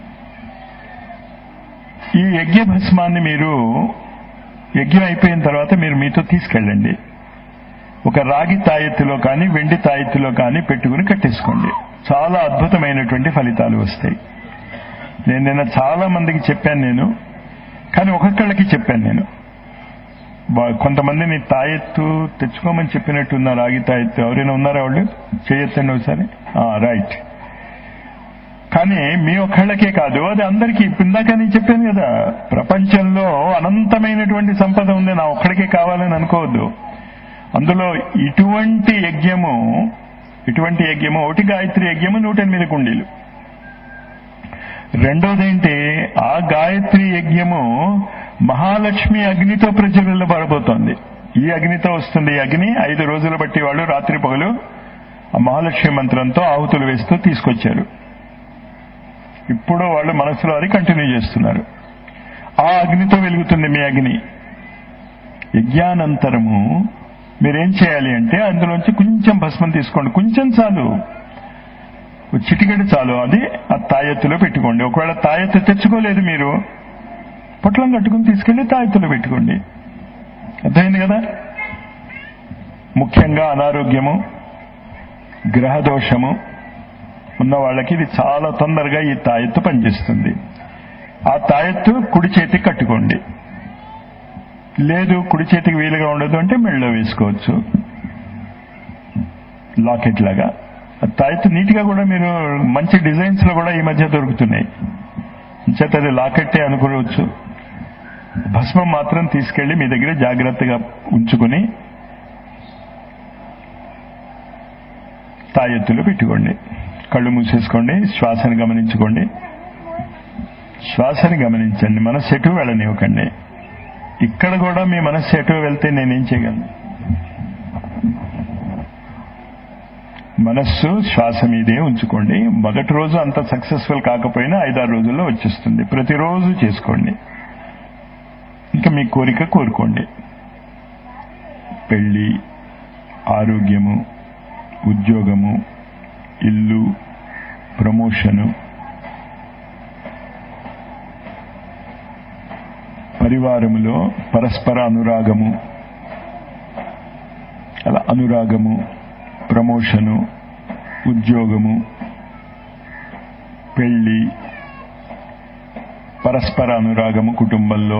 ఈ యజ్ఞ భస్మాన్ని మీరు యజ్ఞం అయిపోయిన తర్వాత మీరు మీతో తీసుకెళ్ళండి ఒక రాగి తాయెత్తులో కానీ వెండి తాయెత్తులో కానీ పెట్టుకుని కట్టేసుకోండి చాలా అద్భుతమైనటువంటి ఫలితాలు వస్తాయి నేను నిన్న చాలా మందికి చెప్పాను నేను కానీ ఒక్కొక్కళ్ళకి చెప్పాను నేను వా- కొంతమందిని తాయెత్తు తెచ్చుకోమని చెప్పినట్టున్న రాగి తాయెత్తు ఎవరైనా ఉన్నారా వాళ్ళు చేయొచ్చండి ఒకసారి రైట్ కానీ మీ ఒక్కళ్ళకే కాదు అది అందరికీ ఇందాక నేను చెప్పాను కదా ప్రపంచంలో అనంతమైనటువంటి సంపద ఉంది నా ఒక్కడికే కావాలని అనుకోవద్దు అందులో ఇటువంటి యజ్ఞము ఇటువంటి యజ్ఞము ఒకటి గాయత్రి యజ్ఞము నూట ఎనిమిది కుండీలు రెండోదేంటి ఆ గాయత్రి యజ్ఞము మహాలక్ష్మి అగ్నితో ప్రజ్వలిల్లబడబోతోంది ఈ అగ్నితో వస్తుంది ఈ అగ్ని ఐదు రోజులు బట్టి వాళ్ళు రాత్రి పగలు ఆ మహాలక్ష్మి మంత్రంతో ఆహుతులు వేస్తూ తీసుకొచ్చారు ఇప్పుడు వాళ్ళు మనసులో అది కంటిన్యూ చేస్తున్నారు ఆ అగ్నితో వెలుగుతుంది మీ అగ్ని యజ్ఞానంతరము మీరేం చేయాలి అంటే అందులోంచి కొంచెం భస్మం తీసుకోండి కొంచెం చాలు ఒక చిటికెడు చాలు అది ఆ తాయెత్తులో పెట్టుకోండి ఒకవేళ తాయెత్తు తెచ్చుకోలేదు మీరు పొట్లం కట్టుకుని తీసుకెళ్లి తాయెత్తులో పెట్టుకోండి అర్థమైంది కదా ముఖ్యంగా అనారోగ్యము గ్రహదోషము ఉన్న వాళ్ళకి ఇది చాలా తొందరగా ఈ తాయెత్తు పనిచేస్తుంది ఆ తాయెత్తు కుడి చేతికి కట్టుకోండి లేదు కుడి చేతికి వీలుగా ఉండదు అంటే మెళ్ళలో వేసుకోవచ్చు లాకెట్ లాగా ఆ తాయెత్తు నీట్ గా కూడా మీరు మంచి డిజైన్స్ లో కూడా ఈ మధ్య దొరుకుతున్నాయి చేత అది లాకెట్టే అనుకోవచ్చు భస్మం మాత్రం తీసుకెళ్లి మీ దగ్గర జాగ్రత్తగా ఉంచుకుని తాయెత్తులో పెట్టుకోండి కళ్ళు మూసేసుకోండి శ్వాసను గమనించుకోండి శ్వాసని గమనించండి మనస్సు ఎటు వెళ్ళనివ్వకండి ఇక్కడ కూడా మీ మనస్సు ఎటు వెళ్తే నేనేం చేయగలను మనస్సు శ్వాస మీదే ఉంచుకోండి మొదటి రోజు అంత సక్సెస్ఫుల్ కాకపోయినా ఐదారు రోజుల్లో వచ్చేస్తుంది ప్రతిరోజు చేసుకోండి ఇంకా మీ కోరిక కోరుకోండి పెళ్లి ఆరోగ్యము ఉద్యోగము ఇల్లు ప్రమోషను పరివారములో పరస్పర అనురాగము అలా అనురాగము ప్రమోషను ఉద్యోగము పెళ్లి పరస్పర అనురాగము కుటుంబంలో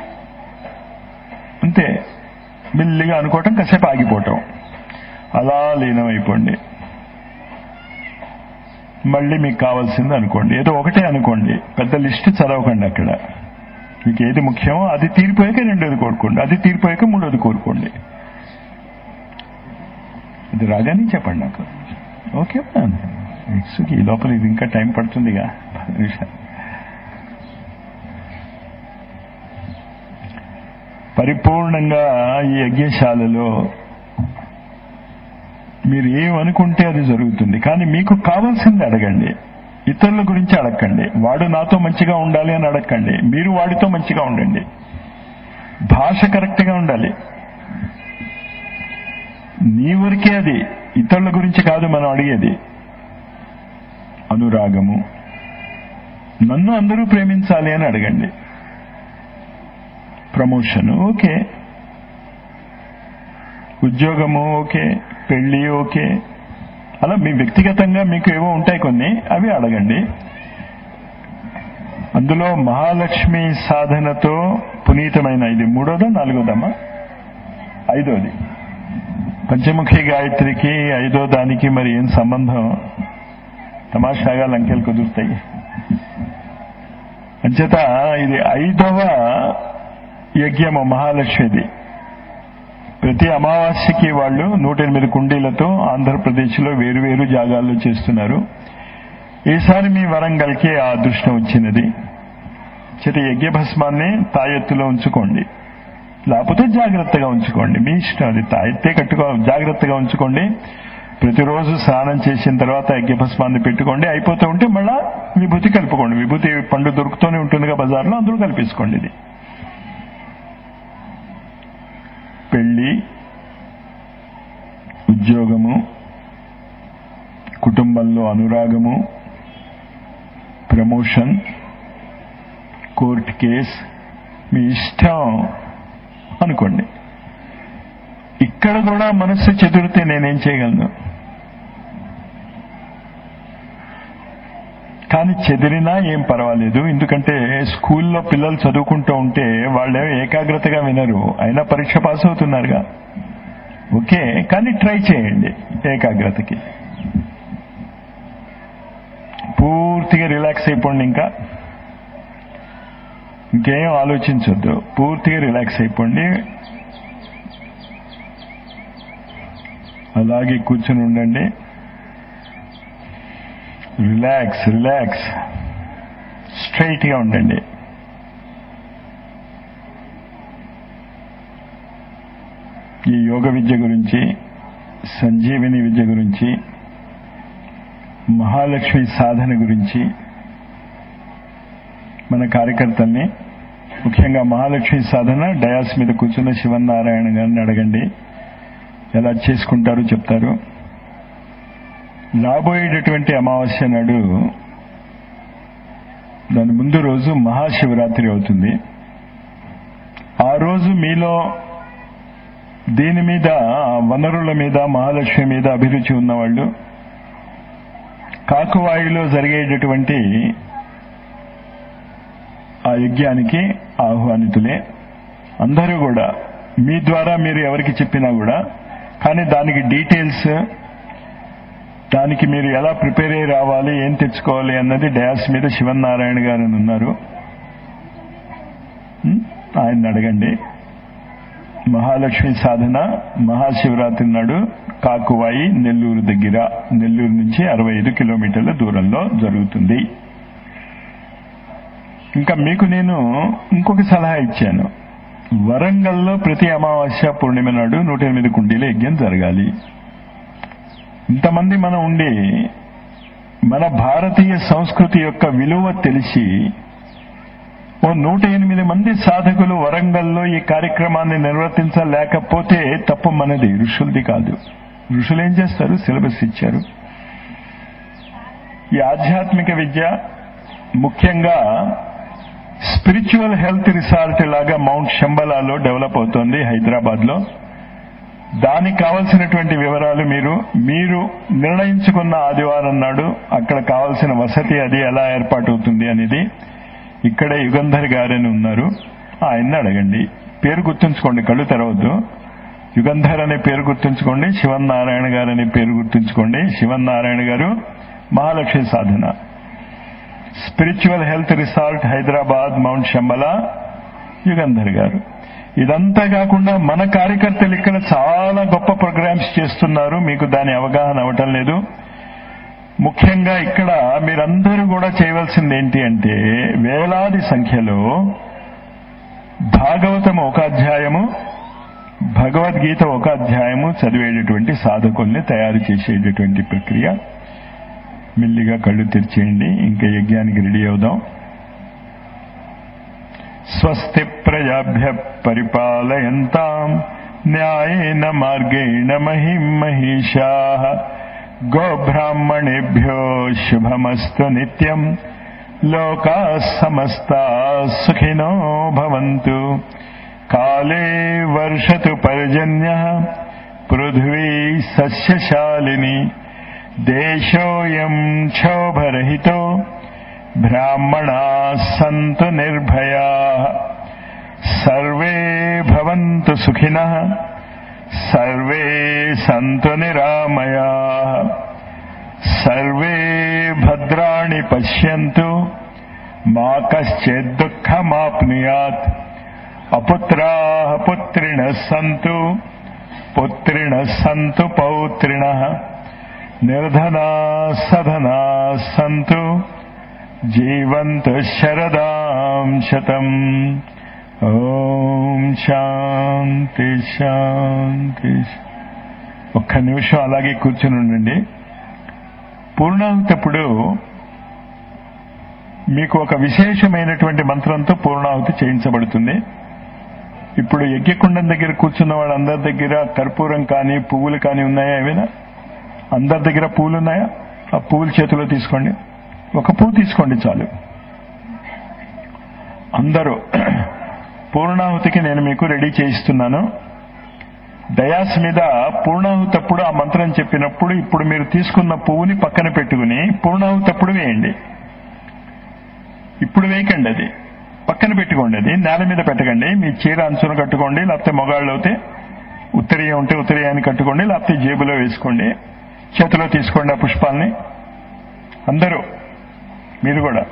అంతే మెల్లిగా అనుకోవటం కాసేపు ఆగిపోవటం అలా లీనమైపోండి మళ్ళీ మీకు కావాల్సింది అనుకోండి ఏదో ఒకటే అనుకోండి పెద్ద లిస్ట్ చదవకండి అక్కడ మీకు ఏది ముఖ్యమో అది తీరిపోయాక రెండోది కోరుకోండి అది తీరిపోయాక మూడోది కోరుకోండి ఇది రాగానే చెప్పండి నాకు ఓకే ఇట్స్ ఈ లోపల ఇది ఇంకా టైం పడుతుందిగా పది నిమిషాలు పరిపూర్ణంగా ఈ యజ్ఞశాలలో మీరు ఏమనుకుంటే అది జరుగుతుంది కానీ మీకు కావాల్సింది అడగండి ఇతరుల గురించి అడగండి వాడు నాతో మంచిగా ఉండాలి అని అడగండి మీరు వాడితో మంచిగా ఉండండి భాష కరెక్ట్ గా ఉండాలి నీ వరకే అది ఇతరుల గురించి కాదు మనం అడిగేది అనురాగము నన్ను అందరూ ప్రేమించాలి అని అడగండి ప్రమోషన్ ఓకే ఉద్యోగము ఓకే పెళ్లి ఓకే అలా మీ వ్యక్తిగతంగా మీకు ఏవో ఉంటాయి కొన్ని అవి అడగండి అందులో మహాలక్ష్మి సాధనతో పునీతమైన ఇది మూడోదా నాలుగోదమ్మా ఐదోది పంచముఖి గాయత్రికి ఐదో దానికి మరి ఏం సంబంధం తమాషాగా లంకెలు కుదురుతాయి అంచేత ఇది ఐదవ యజ్ఞము మహాలక్ష్మిది ప్రతి అమావాస్యకి వాళ్ళు నూట ఎనిమిది కుండీలతో ఆంధ్రప్రదేశ్లో వేరువేరు జాగాల్లో చేస్తున్నారు ఈసారి మీ వరంగల్కి ఆ అదృష్టం వచ్చినది చేత యజ్ఞభస్మాన్ని తాయెత్తులో ఉంచుకోండి లేకపోతే జాగ్రత్తగా ఉంచుకోండి మీ ఇష్టం అది తాయితే కట్టుకో జాగ్రత్తగా ఉంచుకోండి ప్రతిరోజు స్నానం చేసిన తర్వాత యజ్ఞభస్మాన్ని పెట్టుకోండి అయిపోతూ ఉంటే మళ్ళా విభూతి కలుపుకోండి విభూతి పండు దొరుకుతూనే ఉంటుందిగా బజార్లో అందులో కలిపేసుకోండి ఇది పెళ్లి ఉద్యోగము కుటుంబంలో అనురాగము ప్రమోషన్ కోర్టు కేస్ మీ ఇష్టం అనుకోండి ఇక్కడ కూడా మనస్సు చెదిరితే నేనేం చేయగలను కానీ చెదిరినా ఏం పర్వాలేదు ఎందుకంటే స్కూల్లో పిల్లలు చదువుకుంటూ ఉంటే వాళ్ళే ఏకాగ్రతగా వినరు అయినా పరీక్ష పాస్ అవుతున్నారుగా ఓకే కానీ ట్రై చేయండి ఏకాగ్రతకి పూర్తిగా రిలాక్స్ అయిపోండి ఇంకా ఇంకేం ఆలోచించొద్దు పూర్తిగా రిలాక్స్ అయిపోండి అలాగే కూర్చుని ఉండండి రిలాక్స్ రిలాక్స్ స్ట్రైట్ గా ఉండండి ఈ యోగ విద్య గురించి సంజీవిని విద్య గురించి మహాలక్ష్మి సాధన గురించి మన కార్యకర్తల్ని ముఖ్యంగా మహాలక్ష్మి సాధన డయాస్ మీద కూర్చున్న శివనారాయణ గారిని అడగండి ఎలా చేసుకుంటారో చెప్తారు రాబోయేటటువంటి అమావాస్య నాడు దాని ముందు రోజు మహాశివరాత్రి అవుతుంది ఆ రోజు మీలో దీని మీద వనరుల మీద మహాలక్ష్మి మీద అభిరుచి ఉన్నవాళ్ళు కాకువాయిలో జరిగేటటువంటి ఆ యజ్ఞానికి ఆహ్వానితులే అందరూ కూడా మీ ద్వారా మీరు ఎవరికి చెప్పినా కూడా కానీ దానికి డీటెయిల్స్ దానికి మీరు ఎలా ప్రిపేర్ అయ్యి రావాలి ఏం తెచ్చుకోవాలి అన్నది డయాస్ మీద శివనారాయణ గారు అని ఉన్నారు ఆయన అడగండి మహాలక్ష్మి సాధన మహాశివరాత్రి నాడు కాకువాయి నెల్లూరు దగ్గర నెల్లూరు నుంచి అరవై ఐదు కిలోమీటర్ల దూరంలో జరుగుతుంది ఇంకా మీకు నేను ఇంకొక సలహా ఇచ్చాను వరంగల్లో ప్రతి అమావాస్య పూర్ణిమ నాడు నూట ఎనిమిది కుండీల యజ్ఞం జరగాలి ఇంతమంది మనం ఉండి మన భారతీయ సంస్కృతి యొక్క విలువ తెలిసి ఓ నూట ఎనిమిది మంది సాధకులు వరంగల్లో ఈ కార్యక్రమాన్ని నిర్వర్తించలేకపోతే తప్పు మనది ఋషులది కాదు ఋషులు ఏం చేస్తారు సిలబస్ ఇచ్చారు ఈ ఆధ్యాత్మిక విద్య ముఖ్యంగా స్పిరిచువల్ హెల్త్ రిసార్ట్ లాగా మౌంట్ శంబలాలో డెవలప్ అవుతోంది హైదరాబాద్ లో దానికి కావలసినటువంటి వివరాలు మీరు మీరు నిర్ణయించుకున్న ఆదివారం నాడు అక్కడ కావలసిన వసతి అది ఎలా ఏర్పాటు అవుతుంది అనేది ఇక్కడే యుగంధర్ గారని ఉన్నారు ఆయన్ని అడగండి పేరు గుర్తుంచుకోండి కళ్ళు తెరవద్దు యుగంధర్ అనే పేరు గుర్తుంచుకోండి శివనారాయణ గారు అనే పేరు గుర్తుంచుకోండి శివనారాయణ గారు Mahalakshmi Sadhana spiritual health resort Hyderabad mount Shambhala Yugandhar గారు ఇదంతా కాకుండా మన కార్యకర్తలు ఇక్కడ చాలా గొప్ప ప్రోగ్రామ్స్ చేస్తున్నారు మీకు దాని అవగాహన అవటం లేదు ముఖ్యంగా ఇక్కడ మీరందరూ కూడా చేయవలసింది ఏంటి అంటే వేలాది సంఖ్యలో భాగవతం ఒక అధ్యాయము భగవద్గీత ఒక అధ్యాయము చదివేటటువంటి సాధకుల్ని తయారు చేసేటటువంటి ప్రక్రియ మెల్లిగా కళ్ళు తెరిచేయండి ఇంకా యజ్ఞానికి రెడీ అవుదాం స్వస్తి ప్రజాభ్య పరిపాలయంతాం న్యాయేన మార్గేణ మహిం మహిషా గోబ్రాహ్మణేభ్యో శుభమస్తు నిత్యం లోకా సమస్తా సుఖినో భవంతు కాలే వర్షతు పర్జన్య పృథ్వీ సస్యశాలిని దేశోయం క్షోభరహితో బ్రాహ్మణా సంతు నిర్భయా సర్వే భవంతు సుఖినః సర్వే సంతు నిరామయా సర్వే భద్రాణి పశ్యంతు మా కశ్చిత్ దుఃఖమాప్నుయాత్ అపుత్రా పుత్రిణ సంతు పుత్రిణ సంతు పౌత్రిణ నిర్ధనా సధనా సంతు జీవంతు శరదాం శతం ఓం శాంతి శాంతి ఒక్క నిమిషం అలాగే కూర్చుని ఉండండి పూర్ణాహుతప్పుడు మీకు ఒక విశేషమైనటువంటి మంత్రంతో పూర్ణాహుతి చేయించబడుతుంది ఇప్పుడు యజ్ఞకుండం దగ్గర కూర్చున్న వాళ్ళందరి దగ్గర కర్పూరం కానీ పువ్వులు కానీ ఉన్నాయా ఏమైనా అందరి దగ్గర పువ్వులు ఉన్నాయా ఆ పువ్వులు చేతిలో తీసుకోండి ఒక పువ్వు తీసుకోండి చాలు అందరూ పూర్ణాహుతికి నేను మీకు రెడీ చేయిస్తున్నాను డయాస్ మీద పూర్ణాహుతప్పుడు ఆ మంత్రం చెప్పినప్పుడు ఇప్పుడు మీరు తీసుకున్న పువ్వుని పక్కన పెట్టుకుని పూర్ణాహుతప్పుడు వేయండి ఇప్పుడు వేయకండి అది పక్కన పెట్టుకోండి అది నేల మీద పెట్టకండి మీ చీర అంచున కట్టుకోండి లేకపోతే మొగాళ్ళు అయితే ఉత్తరీయం ఉంటే ఉత్తరీయాన్ని కట్టుకోండి లేకపోతే జేబులో వేసుకోండి చేతిలో తీసుకోండి ఆ పుష్పాలని అందరూ మీరు కూడా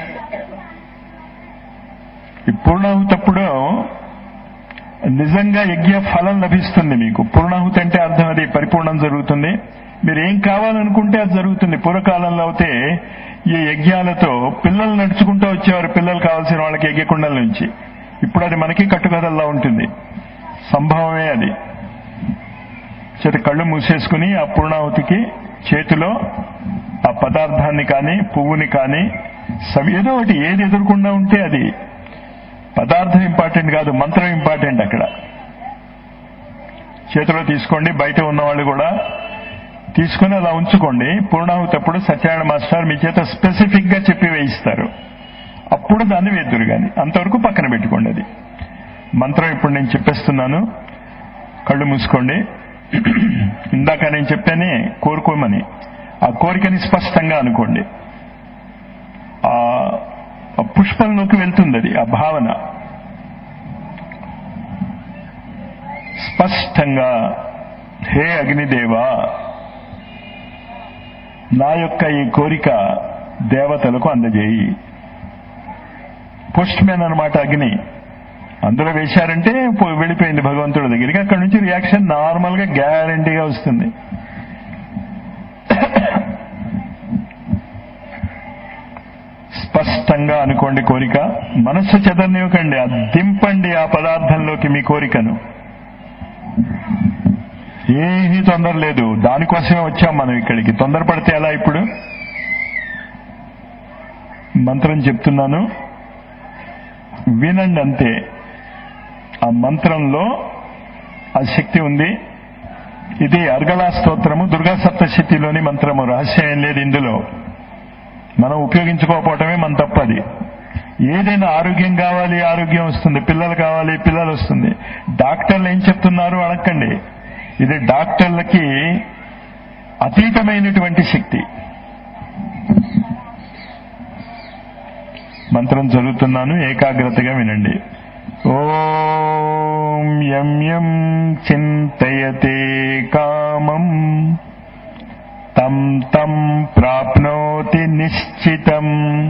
ఈ పూర్ణాహుతప్పుడు నిజంగా యజ్ఞ ఫలం లభిస్తుంది మీకు పూర్ణాహుతి అంటే అర్థం అది పరిపూర్ణం జరుగుతుంది మీరు ఏం కావాలనుకుంటే అది జరుగుతుంది పూర్వకాలంలో అయితే ఈ యజ్ఞాలతో పిల్లలు నడుచుకుంటూ వచ్చేవారు పిల్లలు కావాల్సిన వాళ్ళకి యజ్ఞకుండల నుంచి ఇప్పుడు అది మనకి కట్టుకథల్లా ఉంటుంది సంభవమే అది చేతి కళ్ళు మూసేసుకుని ఆ పూర్ణాహుతికి చేతిలో ఆ పదార్థాన్ని కానీ పువ్వుని కానీ ఏదో ఒకటి ఏది ఎదురకుండా ఉంటే అది పదార్థం ఇంపార్టెంట్ కాదు మంత్రం ఇంపార్టెంట్ అక్కడ చేతిలో తీసుకోండి బయట ఉన్న వాళ్ళు కూడా తీసుకుని అలా ఉంచుకోండి పూర్ణాహుతప్పుడు సత్యనారాయణ మాస్టర్ మీ చేత స్పెసిఫిక్ గా చెప్పి వేయిస్తారు అప్పుడు దాన్ని వేద్దురు గాని అంతవరకు పక్కన పెట్టుకోండి అది మంత్రం ఇప్పుడు నేను చెప్పేస్తున్నాను కళ్ళు మూసుకోండి ఇందాక నేను చెప్పానే కోరుకోమని ఆ కోరికని స్పష్టంగా అనుకోండి ఆ పుష్పంలోకి వెళ్తుంది అది ఆ భావన స్పష్టంగా హే అగ్నిదేవా నా యొక్క ఈ కోరిక దేవతలకు అందజేయి పోస్ట్ మ్యాన్ అనమాట అగ్ని అందులో వేశారంటే వెళ్ళిపోయింది భగవంతుడి దగ్గరికి అక్కడ నుంచి రియాక్షన్ నార్మల్ గా గ్యారంటీగా వస్తుంది స్పష్టంగా అనుకోండి కోరిక మనస్సు చెదరనివ్వకండి అది దింపండి ఆ పదార్థంలోకి మీ కోరికను ఏమీ తొందర లేదు దానికోసమే వచ్చాం మనం ఇక్కడికి తొందరపడితే ఎలా ఇప్పుడు మంత్రం చెప్తున్నాను వినండి అంతే ఆ మంత్రంలో ఆ శక్తి ఉంది ఇది అర్గళా స్తోత్రము దుర్గా సప్తశక్తిలోని మంత్రము రహస్యం ఏం లేదు ఇందులో మనం ఉపయోగించుకోకపోవటమే మన తప్పది ఏదైనా ఆరోగ్యం కావాలి ఆరోగ్యం వస్తుంది పిల్లలు కావాలి పిల్లలు వస్తుంది డాక్టర్లు ఏం చెప్తున్నారు అడగండి ఇది డాక్టర్లకి అతీతమైనటువంటి శక్తి మంత్రం చదువుతున్నాను ఏకాగ్రతగా వినండి ఓం యం యం చింతయతే కామం తం తం ప్రాప్నోతి నిశ్చితం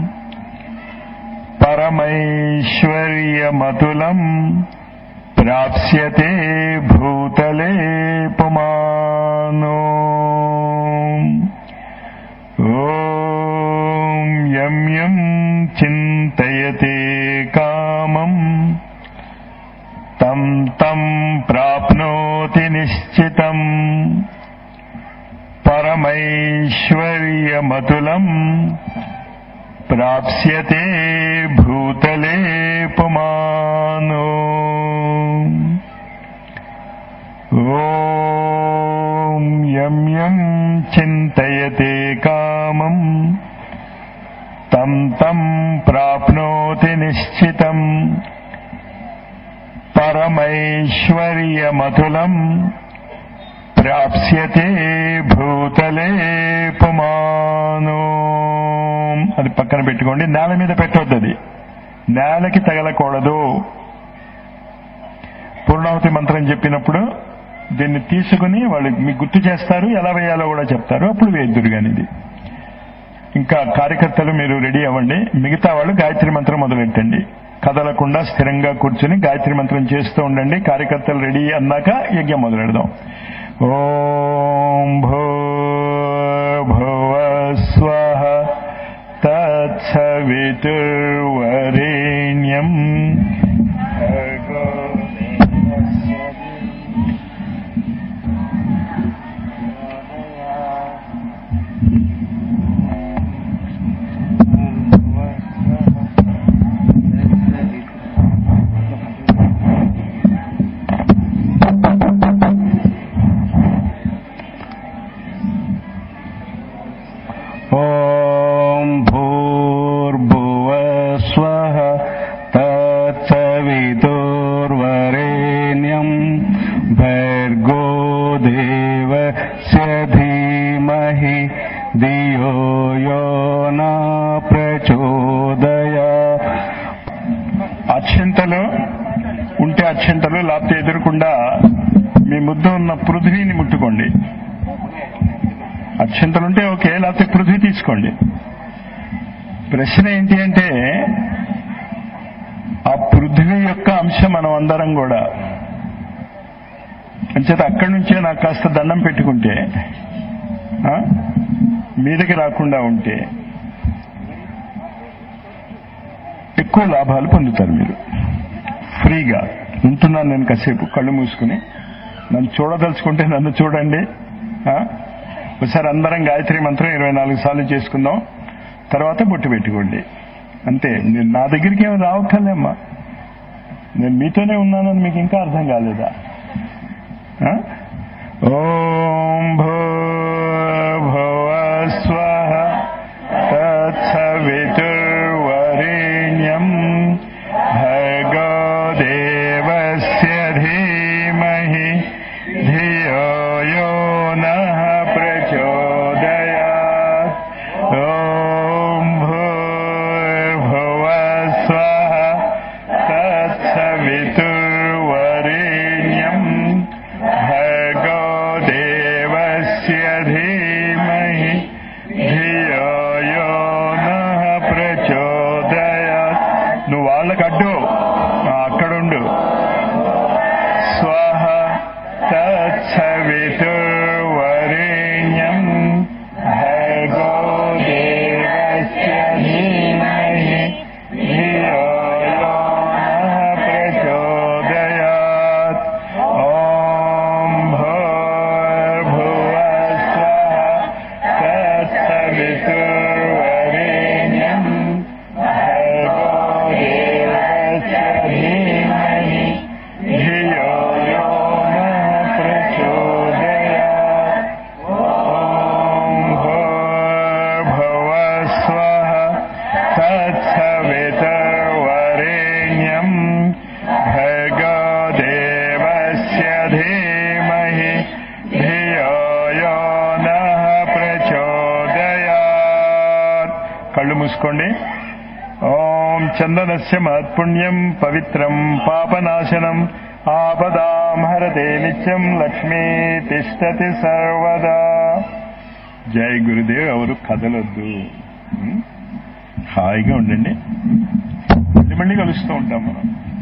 పరమైశ్వర్యమతులం ప్రాప్స్యతే భూతలే పుమానో ఓం యం యం చింతయతే కామం తం తం ప్రాప్నోతి నిశ్చితం పరమైశ్వర్యమతులం ప్రాప్స్యతే భూతలే పుమానో ఓం యం యం చింతయతే కామం తం తం ప్రాప్నోతి నిశ్చితం పరమైశ్వర్యమతులం ప్రాప్స్యతే భూతలే పుమానో అది పక్కన పెట్టుకోండి నేల మీద పెట్టవద్దు అది నేలకి తగలకూడదు పూర్ణావతి మంత్రం చెప్పినప్పుడు దీన్ని తీసుకుని వాళ్ళు మీకు గుర్తు చేస్తారు ఎలా వేయాలో కూడా చెప్తారు అప్పుడు వేద్దురు కానీ ఇది ఇంకా కార్యకర్తలు మీరు రెడీ అవ్వండి మిగతా వాళ్ళు గాయత్రి మంత్రం మొదలెట్టండి కదలకుండా స్థిరంగా కూర్చుని గాయత్రి మంత్రం చేస్తూ ఉండండి కార్యకర్తలు రెడీ అన్నాక యజ్ఞం మొదలెడదాం ఓం భూ భువ స్వహ తత్సవితుర్వరేణ్యం ॐ भूर्भुवस्वः तत्सवितुर्वरेण्यम् भर्गो देवस्य धीमहि धियो यो न प्रचोदया అక్షంతలు ఉంటే అక్షంతలు లేకపోతే ఎదురకుండా మీ ముద్ద ఉన్న పృథ్వీని ముట్టుకోండి అక్షంతలు ఉంటే ఓకే లేకపోతే పృథ్వీ తీసుకోండి ప్రశ్న ఏంటి అంటే ఆ పృథ్వీ యొక్క అంశం మనం అందరం కూడా అంచేత అక్కడి నుంచే నాకు కాస్త దండం పెట్టుకుంటే ఆ, మీదకి రాకుండా ఉంటే ఎక్కువ లాభాలు పొందుతారు మీరు ఫ్రీగా ఉంటున్నాను నేను కాసేపు కళ్ళు మూసుకుని నన్ను చూడదలుచుకుంటే నన్ను చూడండి ఆ? ఒకసారి అందరం గాయత్రి మంత్రం ఇరవై నాలుగు సార్లు చేసుకుందాం తర్వాత బొట్టు పెట్టుకోండి అంతే నేను నా దగ్గరికి ఏమి రావక్కర్లేమ్మా నేను మీతోనే ఉన్నానని మీకు ఇంకా అర్థం కాలేదా ఆ? ఓం భూర్భువస్వః తత్సవితుర్వరేణ్యం భర్గో దేవస్య ధీమహి ధియో యో నః ప్రచోదయాత్ ఓం భూర్భువస్వః తత్సవితుర్వరేణ్యం భర్గో దేవస్య ధీమహి ధియో యో నః ప్రచోదయాత్ నువ్వు వాళ్ళకు అడ్డు ఆ, అక్కడుండు స్వహ తత్సవితుర్వరేణ్యం భర్గో దేవస్య ధీమహి ధియో యో నః ప్రచోదయాత్ ఓం భూర్భువస్వః తత్సవితుర్వరేణ్యం భర్గో దేవస్య ధీమహి ధియో యో నః ప్రచోదయాత్ ఓం భూర్భువస్వః తత్సవితుర్వరేణ్యం భర్గో దేవస్య ధీమహి ధియో యో నః ప్రచోదయాత్ కళ్ళు మూసుకోండి ఓం చందనస్య మహత్పుణ్యం పవిత్రం పాపనాశనం ఆపదాం హరతే నిత్యం లక్ష్మీ తిష్టతి సర్వదా జై గురుదేవ్ ఎవరు కదలొద్దు ఉం? హాయిగా ఉండండి మళ్ళీ మళ్ళీ కలుస్తూ ఉంటాం మనం